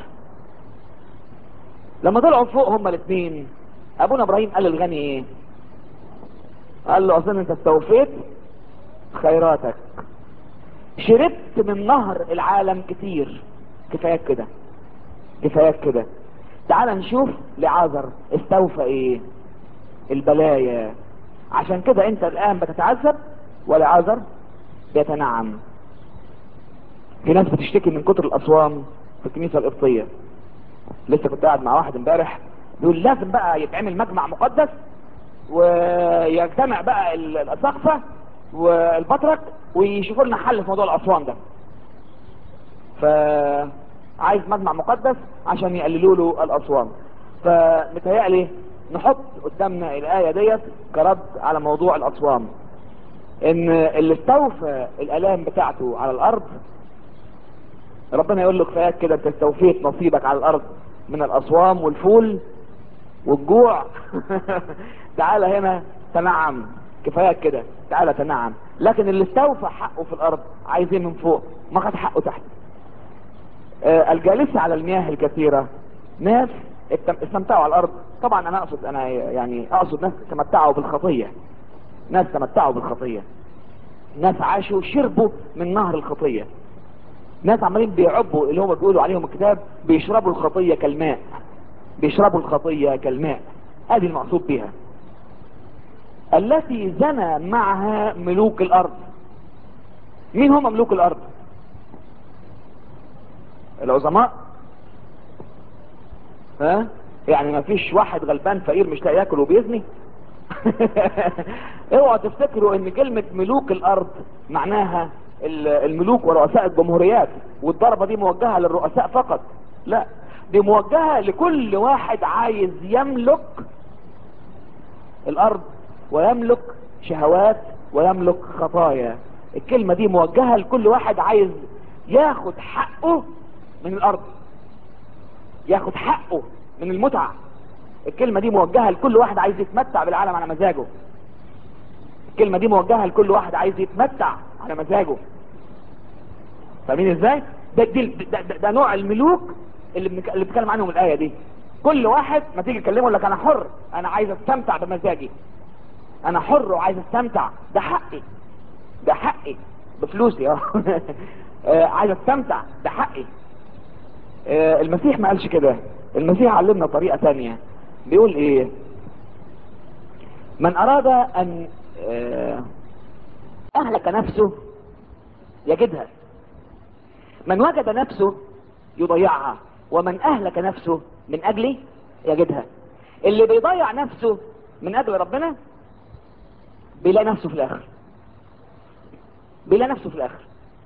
لما طلعوا فوق هما الاثنين ابونا ابراهيم قال للغني ايه قال له اظن انت استوفيت خيراتك شربت من نهر العالم كتير كفايات كده كفايات كده تعال نشوف لعازر استوفى ايه البلايا عشان كده انت الان بتتعذب ولعازر بيتنعم في ناس بتشتكي من كتر الاصوام في الكنيسه القبطيه لسه كنت قاعد مع واحد امبارح بيقول لازم بقى يتعمل مجمع مقدس ويجتمع بقى الاساقفه والبطرك ويشوفوا لنا حل في موضوع الاصوام ده فعايز مجمع مقدس عشان يقللوا له الاصوام فمتهيألي نحط قدامنا الآية ديت كرد على موضوع الأصوام إن اللي استوفى الآلام بتاعته على الأرض ربنا يقول له كفايات كده أنت استوفيت نصيبك على الأرض من الأصوام والفول والجوع تعالى هنا تنعم كفايات كده تعالى تنعم لكن اللي استوفى حقه في الأرض عايز ايه من فوق ما خد حقه تحت آه الجالسة على المياه الكثيرة ناس استمتعوا على الارض طبعا انا اقصد انا يعني اقصد ناس تمتعوا بالخطية ناس تمتعوا بالخطية ناس عاشوا شربوا من نهر الخطية ناس عمالين بيعبوا اللي هم بيقولوا عليهم الكتاب بيشربوا الخطية كالماء بيشربوا الخطية كالماء هذه المقصود بها التي زنى معها ملوك الارض مين هم ملوك الارض العظماء ها يعني ما فيش واحد غلبان فقير مش لاقي ياكل وبيزني اوعوا تفتكروا ان كلمة ملوك الارض معناها ال- الملوك ورؤساء الجمهوريات والضربة دي موجهة للرؤساء فقط لا دي موجهة لكل واحد عايز يملك الارض ويملك شهوات ويملك خطايا الكلمة دي موجهة لكل واحد عايز ياخد حقه من الارض ياخد حقه من المتعة الكلمة دي موجهة لكل واحد عايز يتمتع بالعالم على مزاجه الكلمة دي موجهة لكل واحد عايز يتمتع على مزاجه فاهمين ازاي ده, دي ده, ده, ده نوع الملوك اللي بنك... اللي بتكلم عنهم الآية دي كل واحد ما تيجي تكلمه يقول لك انا حر انا عايز استمتع بمزاجي انا حر وعايز استمتع ده حقي ده حقي بفلوسي اه آه، عايز استمتع ده حقي آه، المسيح ما قالش كده المسيح علمنا طريقة تانية بيقول ايه من اراد ان آه، اهلك نفسه يجدها من وجد نفسه يضيعها ومن اهلك نفسه من اجلي يجدها اللي بيضيع نفسه من اجل ربنا بيلاقي نفسه في الاخر بيلاقي نفسه في الاخر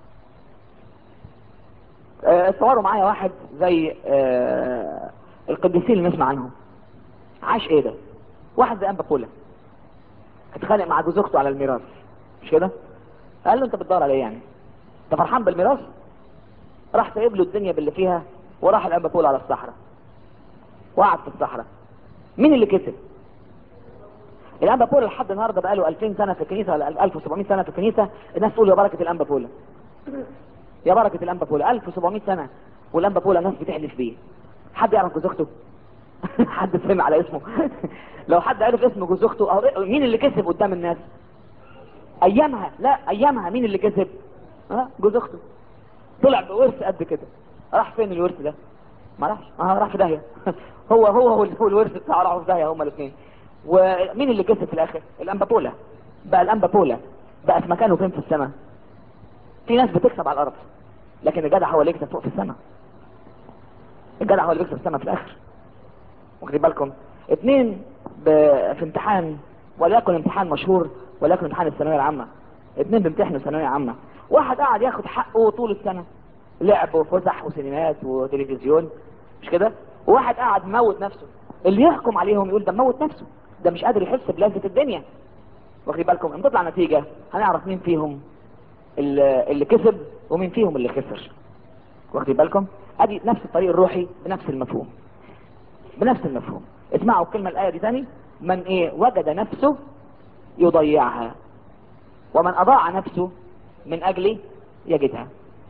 آه، اتصوروا معايا واحد زي آه، القديسين اللي نسمع عنهم عاش ايه ده واحد زي انبا بولا اتخانق مع جوز اخته على الميراث مش كده قال له انت بتدور على ايه يعني انت فرحان بالميراث راح سايب له الدنيا باللي فيها وراح الانبا بولا على الصحراء وقعد في الصحراء مين اللي كسب الانبا بولا لحد النهارده بقاله 2000 سنه في الكنيسه ولا 1700 سنه في الكنيسه الناس تقول يا بركه الانبا بولا يا بركه الانبا بولا 1700 سنه والانبا بولا ناس بتحلف بيه حد يعرف جوز اخته حد سمع على اسمه لو حد عرف اسم جوز اخته أو مين اللي كسب قدام الناس ايامها لا ايامها مين اللي كسب ها جوز اخته طلع بورث قد كده راح فين الورث ده ما راحش اه راح في داهيه هو هو وال- والورث بتاعه راحوا في داهيه هما الاثنين ومين اللي كسب في الاخر الانبا بولا بقى الانبا بولا بقى في مكانه فين في السماء في ناس بتكسب على الارض لكن الجدع هو اللي يكسب فوق في السماء الجدع هو اللي بيكسب السماء في الاخر واخدين بالكم اتنين ب... في امتحان وليكن امتحان مشهور وليكن امتحان الثانويه العامه اتنين بيمتحنوا ثانويه عامه واحد قاعد ياخد حقه طول السنه لعب وفسح وسينمات وتلفزيون مش كده وواحد قاعد موت نفسه اللي يحكم عليهم يقول ده موت نفسه ده مش قادر يحس بلذة الدنيا واخدين بالكم ان تطلع نتيجة هنعرف مين فيهم اللي اللي كسب ومين فيهم اللي خسر واخدين بالكم ادي نفس الطريق الروحي بنفس المفهوم بنفس المفهوم اسمعوا الكلمة الآية دي تاني من ايه وجد نفسه يضيعها ومن أضاع نفسه من أجلي يجدها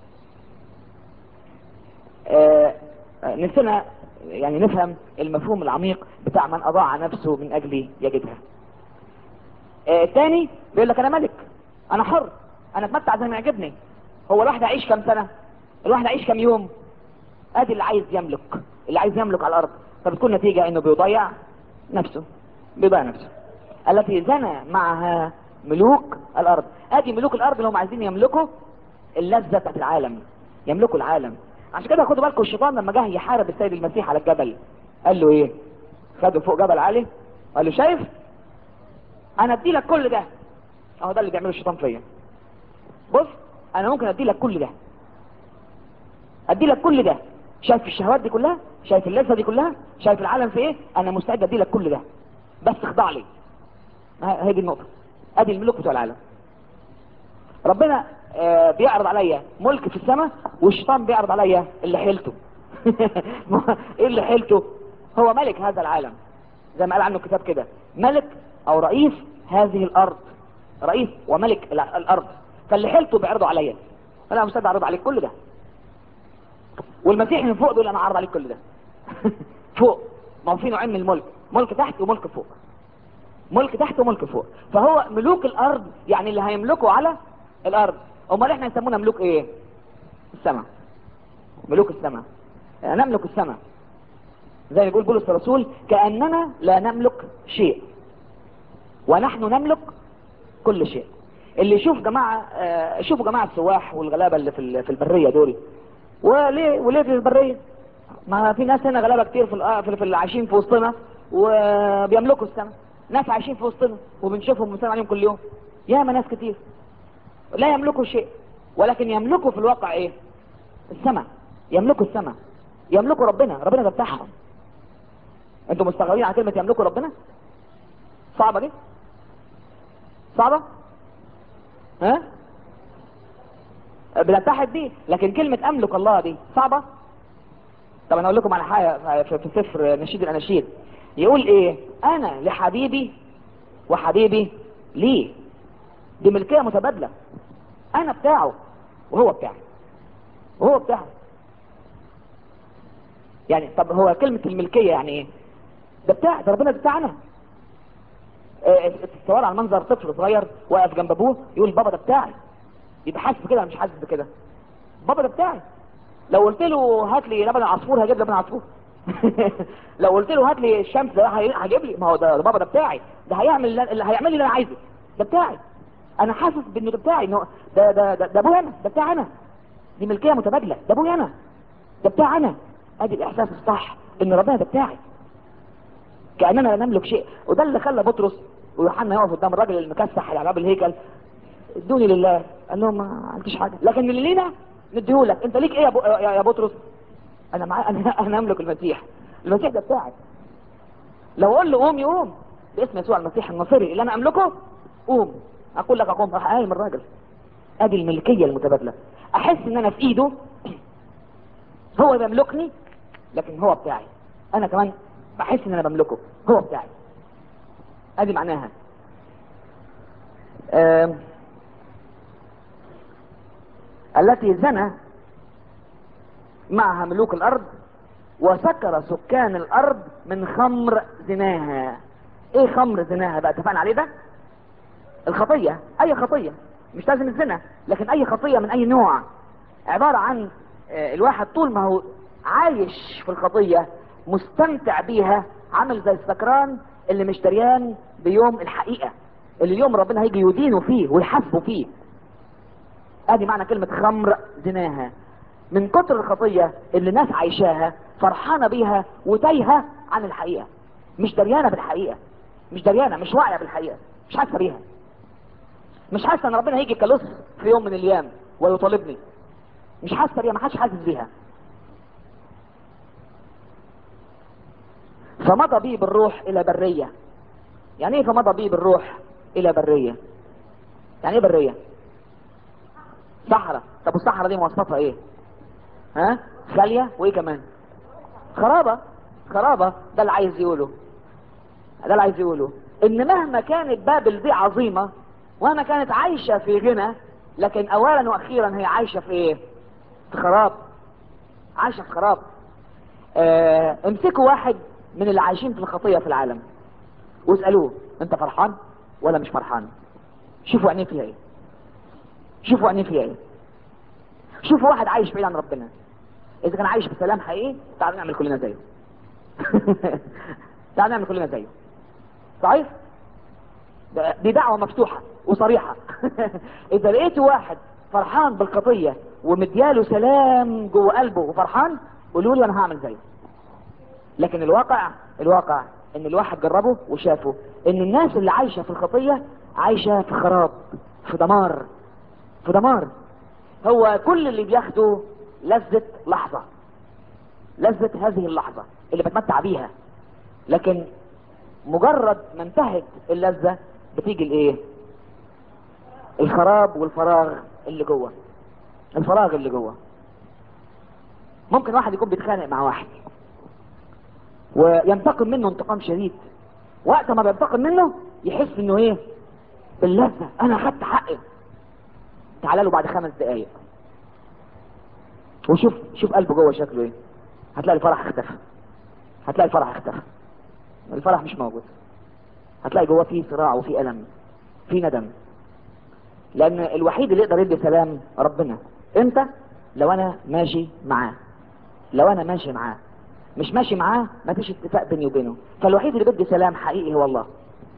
آه، آه، نفسنا يعني نفهم المفهوم العميق بتاع من أضاع نفسه من أجلي يجدها آه، الثاني بيقول لك أنا ملك أنا حر أنا أتمتع زي ما يعجبني هو الواحد هيعيش كام سنة الواحد هيعيش كام يوم ادي اللي عايز يملك اللي عايز يملك على الارض فبتكون نتيجة انه بيضيع نفسه بيضيع نفسه التي زنى معها ملوك الارض ادي ملوك الارض اللي هم عايزين يملكوا اللذة بتاعت العالم يملكوا العالم عشان كده خدوا بالكم الشيطان لما جه يحارب السيد المسيح على الجبل قال له ايه خده فوق جبل عالي قال له شايف انا ادي لك كل ده اهو ده اللي بيعمله الشيطان فيا بص انا ممكن ادي لك كل ده ادي لك كل ده شايف الشهوات دي كلها شايف اللذة دي كلها شايف العالم في ايه انا مستعد ادي لك كل ده بس اخضع لي ها- هي دي النقطة ادي الملوك بتوع العالم ربنا آه، بيعرض عليا ملك في السماء والشيطان بيعرض عليا اللي حيلته ايه اللي حيلته هو ملك هذا العالم زي ما قال عنه الكتاب كده ملك او رئيس هذه الارض رئيس وملك الع- الارض فاللي حيلته بيعرضه عليا انا مستعد اعرض عليك كل ده والمسيح من فوق دول انا عارض عليك كل ده فوق ما هو في نوعين من الملك ملك تحت وملك فوق ملك تحت وملك فوق فهو ملوك الارض يعني اللي هيملكوا على الارض امال احنا يسمونا ملوك ايه السماء ملوك السماء نملك السماء زي ما يقول بولس الرسول كأننا لا نملك شيء ونحن نملك كل شيء اللي يشوف جماعة آه، شوفوا جماعة السواح والغلابة اللي في ال- في البرية دول وليه وليه في البرية ما في ناس هنا غلابة كتير في الأ- في في اللي عايشين في وسطنا وبيملكوا السماء ناس عايشين في وسطنا وبنشوفهم بنسلم عليهم كل يوم ياما ناس كتير لا يملكوا شيء ولكن يملكوا في الواقع ايه السماء يملكوا السماء يملكوا ربنا ربنا ده بتاعهم انتوا مستغربين على كلمة يملكوا ربنا صعبة دي صعبة ها بنتحد دي لكن كلمة املك الله دي صعبة طب انا اقول لكم على حاجة في في سفر نشيد الاناشيد يقول ايه انا لحبيبي وحبيبي ليه دي ملكية متبادلة انا بتاعه وهو بتاعي وهو بتاعه يعني طب هو كلمة الملكية يعني ايه ده بتاع ده ربنا ده بتاعنا آه، التصور على منظر طفل صغير واقف جنب ابوه يقول بابا ده بتاعي يبقى حاسس بكده ولا مش حاسس بكده بابا ده بتاعي لو قلت له هات لي لبن عصفور هيجيب لبن عصفور لو قلت له هات لي الشمس ده هي- هيجيب لي ما هو ده ده بابا ده بتاعي ده هيعمل اللي اللي هيعمل لي اللي انا عايزه ده بتاعي انا حاسس بانه ده بتاعي انه ده ده ده, ده ابويا انا ده بتاعي انا دي ملكيه متبادله ده ابويا انا ده بتاعي انا ادي الاحساس الصح ان ربنا ده بتاعي كاننا لا نملك شيء وده اللي خلى بطرس ويوحنا يقف قدام الراجل المكسح على باب الهيكل ادوني لله قال لهم ما عنديش حاجه لكن اللي لينا نديهولك انت ليك ايه يا, بو... يا يا بطرس انا معايا انا انا املك المسيح المسيح ده بتاعي لو اقول له قوم يقوم باسم يسوع المسيح الناصري اللي انا املكه قوم اقول لك اقوم راح قايم الراجل ادي الملكيه المتبادله احس ان انا في ايده هو بيملكني لكن هو بتاعي انا كمان بحس ان انا بملكه هو بتاعي ادي معناها آم، التي زنى معها ملوك الارض وسكر سكان الارض من خمر زناها ايه خمر زناها بقى اتفقنا عليه ده الخطية اي خطية مش لازم الزنا لكن اي خطية من اي نوع عبارة عن آه، الواحد طول ما هو عايش في الخطية مستمتع بيها عامل زي السكران اللي مش دريان بيوم الحقيقة اللي اليوم ربنا هيجي يدينه فيه ويحاسبه فيه ادي معنى كلمة خمر زناها من كتر الخطية اللي الناس عايشاها فرحانة بيها وتايهة عن الحقيقة مش دريانة بالحقيقة مش دريانة مش واعية بالحقيقة مش حاسة بيها مش حاسة ان ربنا هيجي كلص في يوم من الايام ويطالبني مش حاسة بيها ما حدش حاسس بيها فمضى بي بالروح الى برية يعني ايه فمضى بي بالروح الى برية يعني ايه برية صحراء طب والصحراء دي مواصفاتها ايه ها خالية وايه كمان خرابة خرابة ده اللي عايز يقوله ده اللي عايز يقوله ان مهما كانت بابل دي عظيمة ومهما كانت عايشة في غنى لكن اولا واخيرا هي عايشة في ايه في خراب عايشة في خراب آه امسكوا واحد من اللي عايشين في الخطية في العالم واسألوه انت فرحان ولا مش فرحان شوفوا عينيه فيها ايه شوفوا عينيه فيها ايه شوفوا واحد عايش بعيد عن ربنا اذا كان عايش بسلام حقيقي تعالوا نعمل كلنا زيه تعالوا نعمل كلنا زيه صحيح ده- دي دعوة مفتوحة وصريحة اذا لقيت واحد فرحان بالقضية ومدياله سلام جوه قلبه وفرحان قولوا لي انا هعمل زيه لكن الواقع الواقع ان الواحد جربه وشافه ان الناس اللي عايشة في الخطية عايشة في خراب في دمار في دمار هو كل اللي بياخده لذة لحظة لذة هذه اللحظة اللي بتمتع بيها لكن مجرد ما انتهت اللذة بتيجي الايه الخراب والفراغ اللي جوه الفراغ اللي جوه ممكن واحد يكون بيتخانق مع واحد وينتقم منه انتقام شديد وقت ما بينتقم منه يحس انه ايه باللذة انا خدت حقي تعال له بعد خمس دقايق وشوف شوف قلبه جوه شكله ايه هتلاقي الفرح اختفى هتلاقي الفرح اختفى الفرح مش موجود هتلاقي جواه فيه صراع وفيه ألم فيه ندم لأن الوحيد اللي يقدر يدي سلام ربنا امتى لو انا ماشي معاه لو انا ماشي معاه مش ماشي معاه مفيش اتفاق بيني وبينه فالوحيد اللي بدي سلام حقيقي هو الله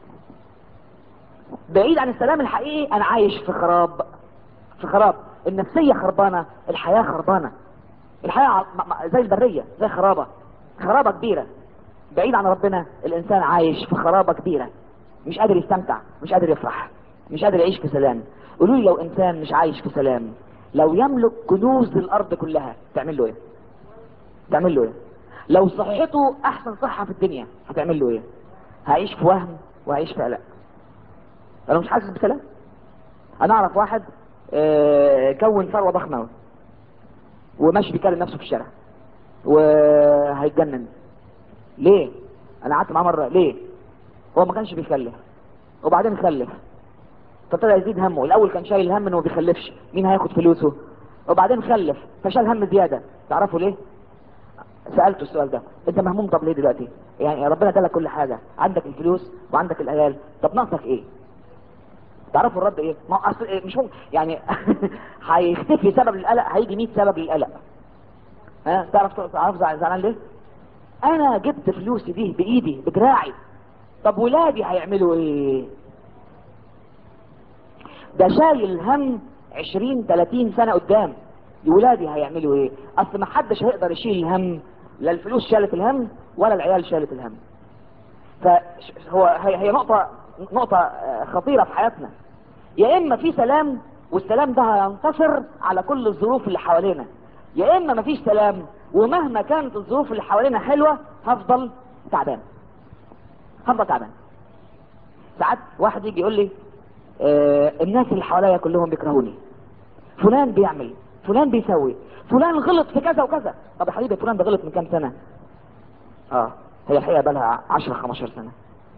بعيد عن السلام الحقيقي انا عايش في خراب في خراب النفسية خربانة الحياة خربانة الحياة ع- م- م- زي البرية زي خرابة خرابة كبيرة بعيد عن ربنا الانسان عايش في خرابة كبيرة مش قادر يستمتع مش قادر يفرح مش قادر يعيش في سلام قولوا لي لو انسان مش عايش في سلام لو يملك كنوز الارض كلها تعمل له ايه تعمل له ايه لو صحته احسن صحة في الدنيا هتعمل له ايه هعيش في وهم وهعيش في قلق انا مش حاسس بسلام انا اعرف واحد آه، كون ثروة ضخمة أوي. وماشي بيكلم نفسه في الشارع وهيتجنن ليه انا قعدت معاه مرة ليه هو ما كانش بيخلف وبعدين خلف فابتدى يزيد همه الاول كان شايل هم انه ما بيخلفش مين هياخد فلوسه وبعدين خلف فشال هم زيادة تعرفوا ليه سألته السؤال ده انت مهموم طب ليه دلوقتي يعني ربنا ادالك كل حاجة عندك الفلوس وعندك العيال طب ناقصك ايه تعرفوا الرد ايه ما هو اصل إيه؟ مش ممكن يعني هيختفي سبب للقلق هيجي 100 سبب للقلق ها تعرف تعرف زع- زعلان ليه انا جبت فلوسي دي بايدي بدراعي طب ولادي هيعملوا ايه ده شايل هم 20 30 سنة قدام ولادي هيعملوا ايه اصل ما حدش هيقدر يشيل الهم لا الفلوس شالت الهم ولا العيال شالت الهم فهو هي هي نقطة نقطة آه، خطيرة في حياتنا يا اما في سلام والسلام ده هينتصر على كل الظروف اللي حوالينا يا اما مفيش سلام ومهما كانت الظروف اللي حوالينا حلوة هفضل تعبان هفضل تعبان ساعات واحد يجي يقول لي آه الناس اللي حواليا كلهم بيكرهوني فلان بيعمل فلان بيسوي فلان غلط في كذا وكذا طب يا حبيبي فلان ده غلط من كام سنة اه هي الحقيقة بقالها 10 15 سنة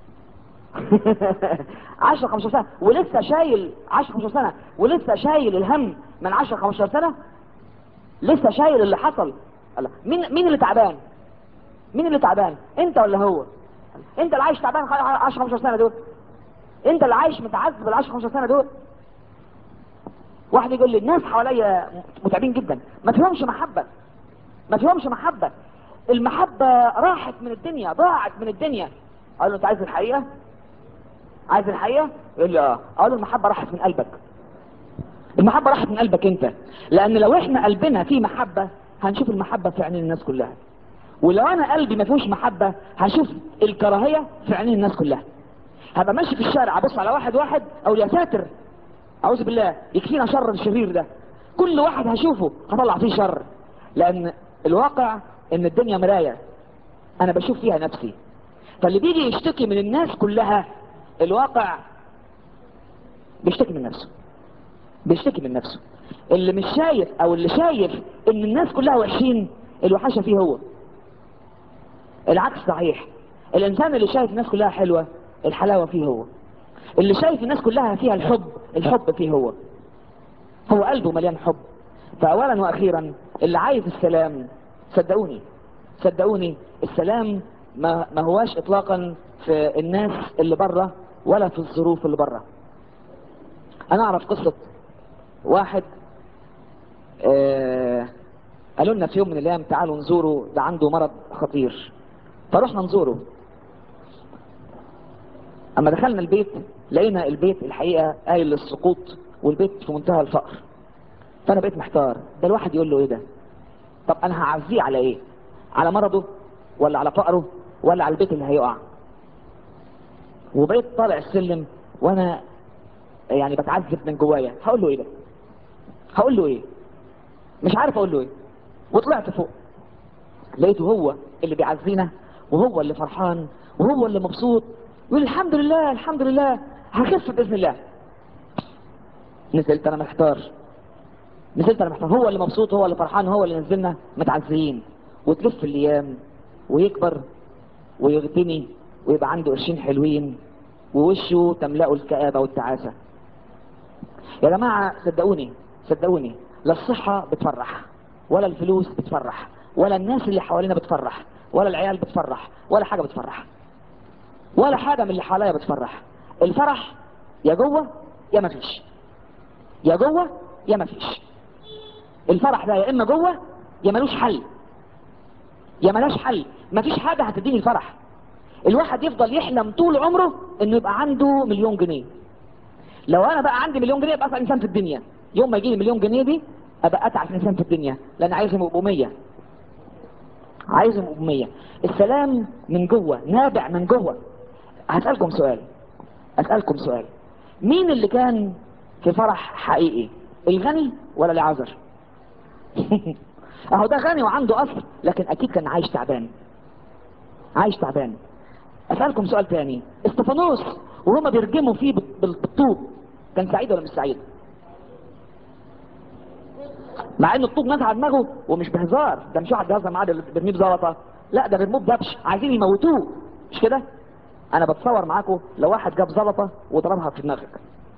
10 15 سنة ولسه شايل 10 15 سنة ولسه شايل الهم من 10 15 سنة لسه شايل اللي حصل الله مين مين اللي تعبان مين اللي تعبان انت ولا هو انت اللي عايش تعبان 10 15 سنة دول انت اللي عايش متعذب ال 10 15 سنة دول واحد يقول لي الناس حواليا متعبين جدا ما فيهمش محبة ما فيهمش محبة المحبة راحت من الدنيا ضاعت من الدنيا اقول له انت عايز الحقيقة عايز الحقيقة يقول لي اه اقول له المحبة راحت من قلبك المحبة راحت من قلبك انت لان لو احنا قلبنا فيه محبة هنشوف المحبة في عينين الناس كلها ولو انا قلبي ما فيهوش محبة هشوف الكراهية في عينين الناس كلها هبقى ماشي في الشارع ابص على واحد واحد اقول يا ساتر اعوذ بالله يكفينا شر الشرير ده كل واحد هشوفه هطلع فيه شر لان الواقع ان الدنيا مراية انا بشوف فيها نفسي فاللي بيجي يشتكي من الناس كلها الواقع بيشتكي من نفسه بيشتكي من نفسه اللي مش شايف او اللي شايف ان الناس كلها وحشين الوحشة فيه هو العكس صحيح الانسان اللي شايف الناس كلها حلوة الحلاوة فيه هو اللي شايف الناس كلها فيها الحب الحب فيه هو هو قلبه مليان حب فاولا واخيرا اللي عايز السلام صدقوني صدقوني السلام ما, ما هواش اطلاقا في الناس اللي بره ولا في الظروف اللي بره انا اعرف قصة واحد آه قالوا لنا في يوم من الايام تعالوا نزوره ده عنده مرض خطير فرحنا نزوره اما دخلنا البيت لقينا البيت الحقيقة قايل للسقوط والبيت في منتهى الفقر فانا بقيت محتار ده الواحد يقول له ايه ده طب انا هعزيه على ايه على مرضه ولا على فقره ولا على البيت اللي هيقع وبقيت طالع السلم وانا يعني بتعذب من جوايا هقول له ايه ده هقول له ايه مش عارف اقول له ايه وطلعت فوق لقيته هو اللي بيعزينا وهو اللي فرحان وهو اللي مبسوط يقول الحمد لله الحمد لله هخف باذن الله نزلت انا محتار نزلت انا محتار هو اللي مبسوط هو اللي فرحان هو اللي نزلنا متعزيين وتلف الايام ويكبر ويغتني ويبقى عنده قرشين حلوين ووشه تملأه الكآبة والتعاسة يا جماعة صدقوني صدقوني لا الصحة بتفرح ولا الفلوس بتفرح ولا الناس اللي حوالينا بتفرح ولا العيال بتفرح ولا حاجة بتفرح ولا حاجة من اللي حواليا بتفرح الفرح يا جوه يا ما فيش يا جوه يا ما فيش الفرح ده يا اما جوه يا ملوش حل يا ملاش حل مفيش حاجة هتديني الفرح الواحد يفضل يحلم طول عمره انه يبقى عنده مليون جنيه لو انا بقى عندي مليون جنيه ابقى اسعد انسان في الدنيا يوم ما يجي لي مليون جنيه دي ابقى اتعس انسان في الدنيا لان عايزهم يبقوا 100 عايزهم يبقوا 100 السلام من جوه نابع من جوه هسألكم سؤال اسألكم سؤال مين اللي كان في فرح حقيقي الغني ولا العذر اهو ده غني وعنده اصل لكن اكيد كان عايش تعبان عايش تعبان اسألكم سؤال تاني استفانوس وهما بيرجموا فيه بالطوب كان سعيد ولا مش سعيد مع ان الطوب نزع على دماغه ومش بهزار ده مش واحد بيهزر معاه ده بيرميه بزلطه لا ده بيرموه بدبش عايزين يموتوه مش كده انا بتصور معاكم لو واحد جاب زلطه وضربها في دماغك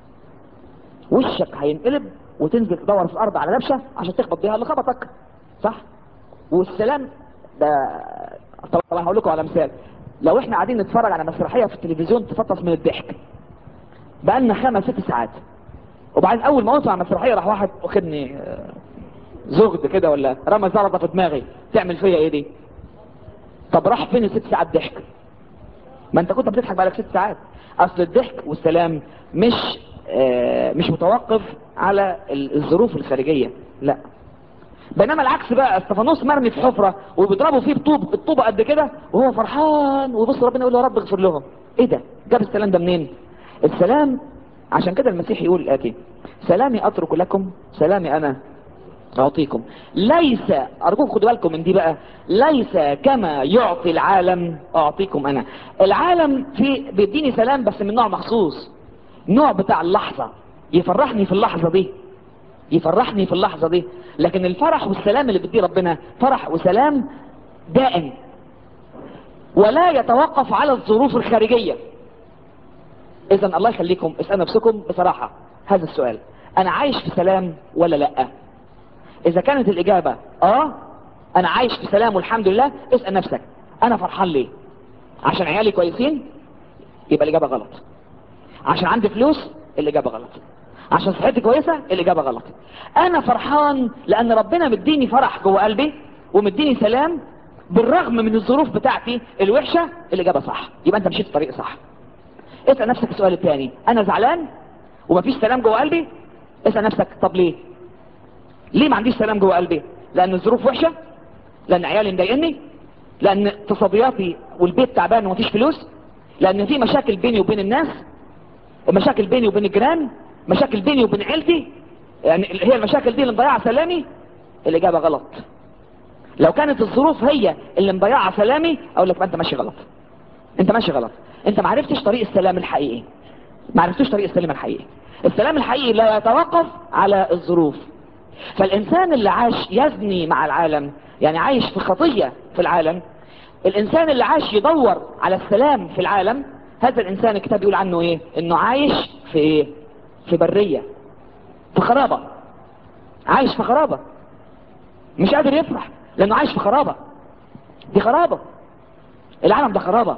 وشك هينقلب وتنزل تدور في الارض على دبشه عشان تخبط بيها اللي خبطك صح والسلام ده طبعا هقول لكم على مثال لو احنا قاعدين نتفرج على مسرحيه في التلفزيون تفطس من الضحك بقالنا خمس ست ساعات وبعدين اول ما اوصل على المسرحيه راح واحد واخدني زغد كده ولا رمى زلطه في دماغي تعمل فيا ايه دي طب راح فين الست ساعات ضحك ما انت كنت بتضحك بقالك ست ساعات اصل الضحك والسلام مش آه مش متوقف على الظروف الخارجيه لا بينما العكس بقى استفانوس مرمي في حفرة وبيضربوا فيه بطوب الطوبة قد كده وهو فرحان ويبص ربنا يقول له يا رب اغفر لهم ايه ده جاب السلام ده منين السلام عشان كده المسيح يقول الاتي سلامي اترك لكم سلامي انا اعطيكم ليس ارجوكم خدوا بالكم من دي بقى ليس كما يعطي العالم اعطيكم انا العالم في بيديني سلام بس من نوع مخصوص نوع بتاع اللحظة يفرحني في اللحظة دي يفرحني في اللحظة دي لكن الفرح والسلام اللي بديه ربنا فرح وسلام دائم ولا يتوقف على الظروف الخارجية اذا الله يخليكم اسأل نفسكم بصراحة هذا السؤال انا عايش في سلام ولا لا اذا كانت الاجابة اه انا عايش في سلام والحمد لله اسأل نفسك انا فرحان ليه عشان عيالي كويسين يبقى الاجابة غلط عشان عندي فلوس الاجابة غلط عشان صحتي كويسة الاجابة غلط انا فرحان لان ربنا مديني فرح جوه قلبي ومديني سلام بالرغم من الظروف بتاعتي الوحشة الاجابة صح يبقى انت مشيت في طريق صح اسأل نفسك السؤال الثاني انا زعلان ومفيش سلام جوه قلبي اسأل نفسك طب ليه ليه ما عنديش سلام جوه قلبي لان الظروف وحشة لان عيالي مضايقني لان اقتصادياتي والبيت تعبان ومفيش فلوس لان في مشاكل بيني وبين الناس مشاكل بيني وبين الجيران مشاكل بيني وبين عيلتي يعني هي المشاكل دي اللي مضيعه سلامي الاجابه غلط لو كانت الظروف هي اللي مضيعه سلامي اقول لك ما انت ماشي غلط انت ماشي غلط انت ما عرفتش طريق السلام الحقيقي ما عرفتوش طريق السلام الحقيقي السلام الحقيقي لا يتوقف على الظروف فالانسان اللي عاش يزني مع العالم يعني عايش في خطية في العالم الانسان اللي عاش يدور على السلام في العالم هذا الانسان الكتاب يقول عنه ايه انه عايش في ايه في برية في خرابة عايش في خرابة مش قادر يفرح لانه عايش في خرابة دي خرابة العالم ده خرابة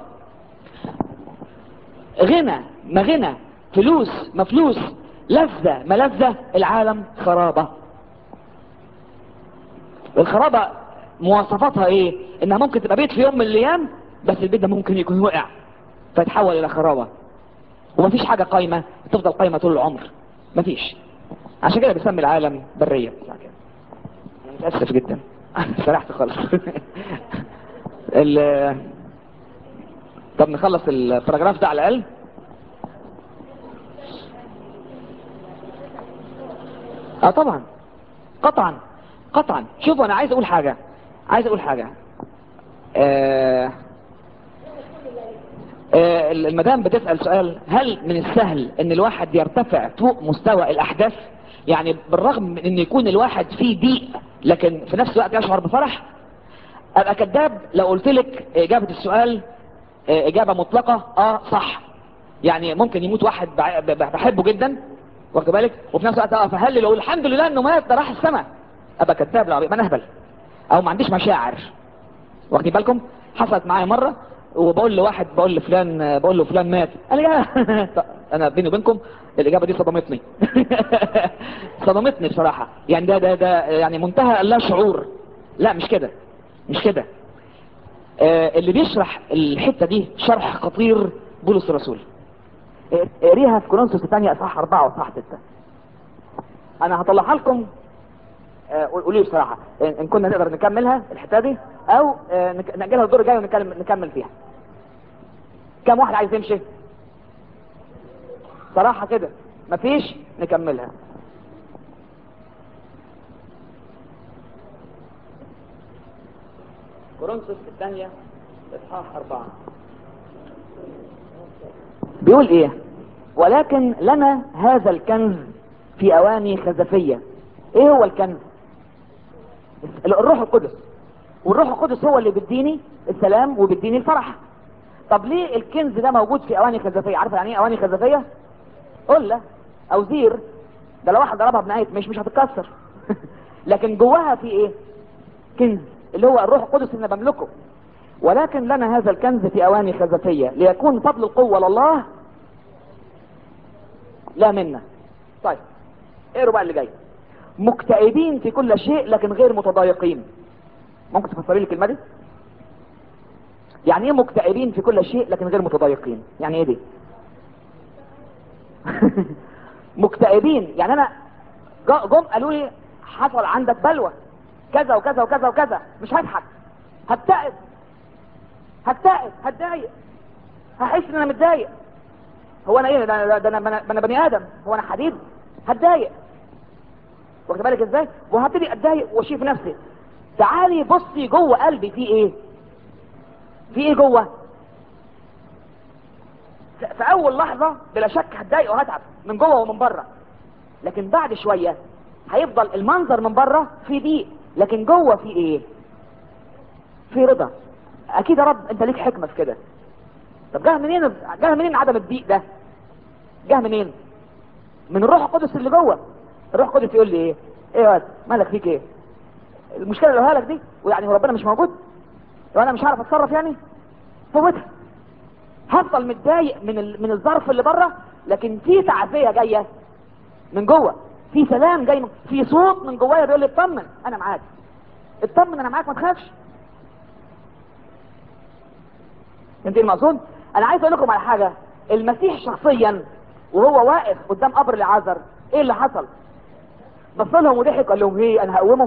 غنى ما غنى فلوس ما فلوس لذة ما لذة العالم خرابة الخرابة مواصفاتها ايه انها ممكن تبقى بيت في يوم من الايام بس البيت ده ممكن يكون وقع فيتحول الى خرابة ومفيش حاجة قايمة تفضل قايمة طول العمر مفيش عشان كده بيسمي العالم برية انا متأسف جدا سرحت خالص ال طب نخلص الباراجراف ده على الاقل اه طبعا قطعا قطعا شوفوا انا عايز اقول حاجة عايز اقول حاجة آه آه المدام بتسأل سؤال هل من السهل ان الواحد يرتفع فوق مستوى الاحداث يعني بالرغم من ان يكون الواحد فيه ضيق لكن في نفس الوقت يشعر بفرح ابقى كذاب لو قلت لك اجابة السؤال آه اجابة مطلقة اه صح يعني ممكن يموت واحد بحبه جدا واخد بالك وفي نفس الوقت اه فهل لو الحمد لله انه مات ده راح السماء ابقى كذاب لو ابقى نهبل او ما عنديش مشاعر واخدين بالكم حصلت معايا مرة وبقول لواحد بقول لفلان بقول له فلان مات قال لي انا بيني وبينكم الاجابه دي صدمتني صدمتني بصراحه يعني ده ده ده يعني منتهى اللا شعور لا مش كده مش كده آه اللي بيشرح الحته دي شرح خطير بولس الرسول آه، اقريها في كورنثوس الثانيه اصحاح اربعه واصحاح سته انا هطلعها لكم آه، قولوا لي بصراحه ان إن كنا نقدر نكملها الحته دي او آه، نك- ناجلها الدور الجاي ونكمل نكمل فيها كم واحد عايز يمشي صراحه كده مفيش نكملها كورنثوس الثانيه اصحاح اربعه بيقول ايه ولكن لنا هذا الكنز في اواني خزفيه ايه هو الكنز الروح القدس والروح القدس هو اللي بيديني السلام وبيديني الفرح طب ليه الكنز ده موجود في اواني خزفيه عارف يعني ايه اواني خزفيه قله او زير ده لو واحد ضربها بنهايه مش مش هتتكسر لكن جواها في ايه كنز اللي هو الروح القدس اللي أنا بملكه ولكن لنا هذا الكنز في اواني خزفيه ليكون فضل القوه لله لا منا طيب اقروا بقى اللي جاي مكتئبين في كل شيء لكن غير متضايقين ممكن تفسري لي الكلمه دي يعني ايه مكتئبين في كل شيء لكن غير متضايقين يعني ايه دي مكتئبين يعني انا جا- جم قالوا لي حصل عندك بلوى كذا وكذا وكذا وكذا مش هضحك هكتئب هكتئب هتضايق هحس ان انا متضايق هو انا ايه ده انا ده انا ده انا بني ادم هو انا حديد هتضايق واخد بالك ازاي وهبتدي اتضايق واشوف نفسي تعالي بصي جوه قلبي في ايه في ايه جوه ف- في اول لحظه بلا شك هتضايق وهتعب من جوه ومن بره لكن بعد شويه هيفضل المنظر من بره في ضيق لكن جوه في ايه في رضا اكيد يا رب انت ليك حكمه في كده طب جه منين جه منين عدم الضيق ده جه منين من الروح القدس اللي جوه الروح القدس يقول لي ايه ايه يا واد مالك فيك ايه المشكله اللي قالها لك دي ويعني هو ربنا مش موجود وانا مش هعرف اتصرف يعني فوتها هفضل متضايق من ال... من الظرف اللي بره لكن في تعزيه جايه من جوه في سلام جاي من... في صوت من جوايا بيقول لي اطمن انا معاك اطمن انا معاك ما تخافش انت المقصود انا عايز اقول لكم على حاجه المسيح شخصيا وهو واقف قدام قبر العازر ايه اللي حصل بص لهم وضحك قال لهم ايه انا هقومه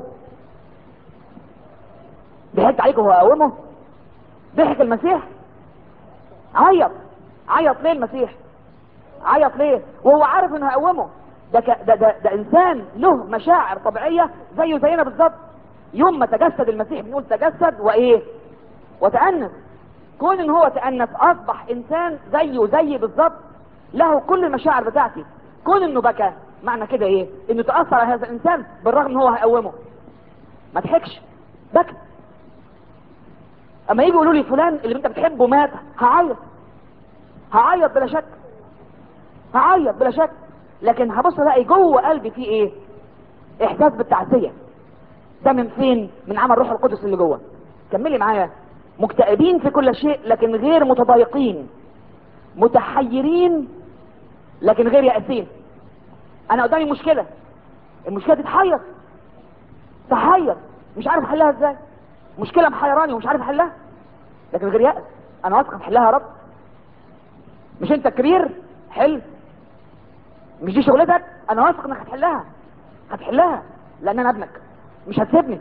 ضحكت عليكم وهو هقومه ضحك المسيح عيط عيط ليه المسيح عيط ليه وهو عارف انه هيقومه ده, ك... ده, ده, ده انسان له مشاعر طبيعيه زيه زينا بالظبط يوم ما تجسد المسيح بنقول تجسد وايه وتأنس كون ان هو تأنس اصبح انسان زيه زي بالظبط له كل المشاعر بتاعتي كون انه بكى معنى كده ايه انه تأثر على هذا الانسان بالرغم ان هو هيقومه ما تحكش بكى اما يجي يقولوا لي فلان اللي انت بتحبه مات هعيط هعيط بلا شك هعيط بلا شك لكن هبص الاقي جوه قلبي فيه ايه احساس بالتعزيه ده من فين من عمل روح القدس اللي جوه كملي معايا مكتئبين في كل شيء لكن غير متضايقين متحيرين لكن غير يأسين انا قدامي مشكلة المشكلة دي تحير تحير مش عارف احلها ازاي مشكلة محيراني ومش عارف احلها لكن غير يأس انا واثق هتحلها يا رب مش انت الكبير حل مش دي شغلتك انا واثق انك هتحلها هتحلها لان انا ابنك مش هتسيبني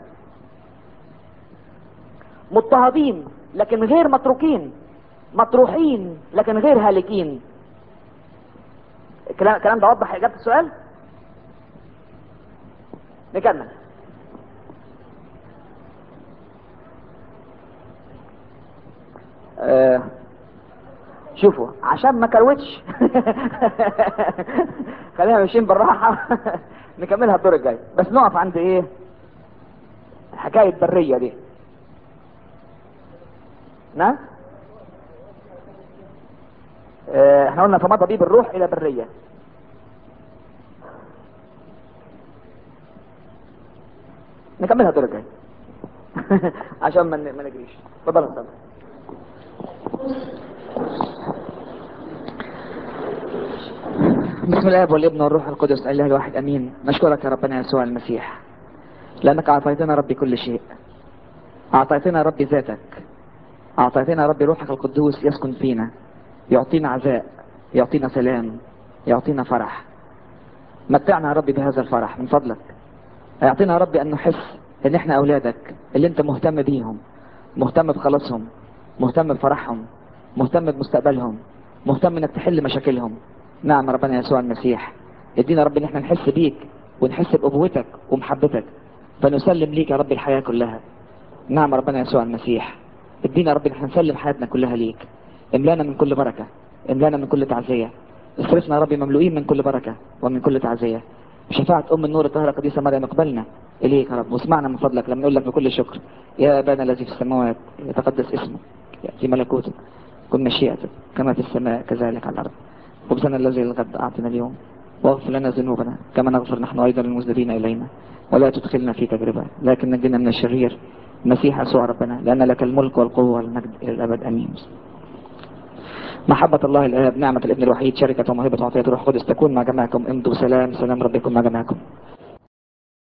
مضطهدين لكن غير متروكين مطروحين لكن غير هالكين الكلام الكلام ده وضح اجابه السؤال نكمل آه شوفوا عشان ما كروتش خلينا ماشيين بالراحه نكملها الدور الجاي بس نقف عند ايه حكايه بريه دي نعم آه، احنا قلنا فمضى بيه بالروح الى بريه نكملها الدور الجاي عشان ما ن- ما نجريش اتفضل يا استاذ بسم الله والابن والروح القدس الاله الواحد امين نشكرك يا ربنا يسوع المسيح لانك اعطيتنا ربي كل شيء اعطيتنا ربي ذاتك اعطيتنا ربي روحك القدوس يسكن فينا يعطينا عزاء يعطينا سلام يعطينا فرح متعنا يا ربي بهذا الفرح من فضلك اعطينا يا ربي ان نحس ان احنا اولادك اللي انت مهتم بيهم مهتم بخلاصهم مهتم بفرحهم مهتم بمستقبلهم مهتم انك تحل مشاكلهم نعم ربنا يسوع المسيح ادينا يا رب ان احنا نحس بيك ونحس بابوتك ومحبتك فنسلم ليك يا رب الحياه كلها نعم ربنا يسوع المسيح ادينا يا رب ان احنا نسلم حياتنا كلها ليك املانا من كل بركه املانا من كل تعزيه اصرفنا يا رب مملوئين من كل بركه ومن كل تعزيه بشفاعة أم النور الطاهرة قديسة مريم اقبلنا إليك يا رب واسمعنا من فضلك لما نقول لك بكل شكر يا أبانا الذي في السماوات يتقدس اسمك يأتي ملكوتك كن مشيئتك كما في السماء كذلك على الأرض خبزنا الذي الغد أعطنا اليوم واغفر لنا ذنوبنا كما نغفر نحن أيضا المذنبين إلينا ولا تدخلنا في تجربة لكن نجنا من الشرير المسيح يسوع ربنا لأن لك الملك والقوة والمجد إلى الأبد أمين محبة الله الآب نعمة الابن الوحيد شركة وموهبة وعطية الروح القدس تكون مع جميعكم امضوا سلام سلام ربكم مع جميعكم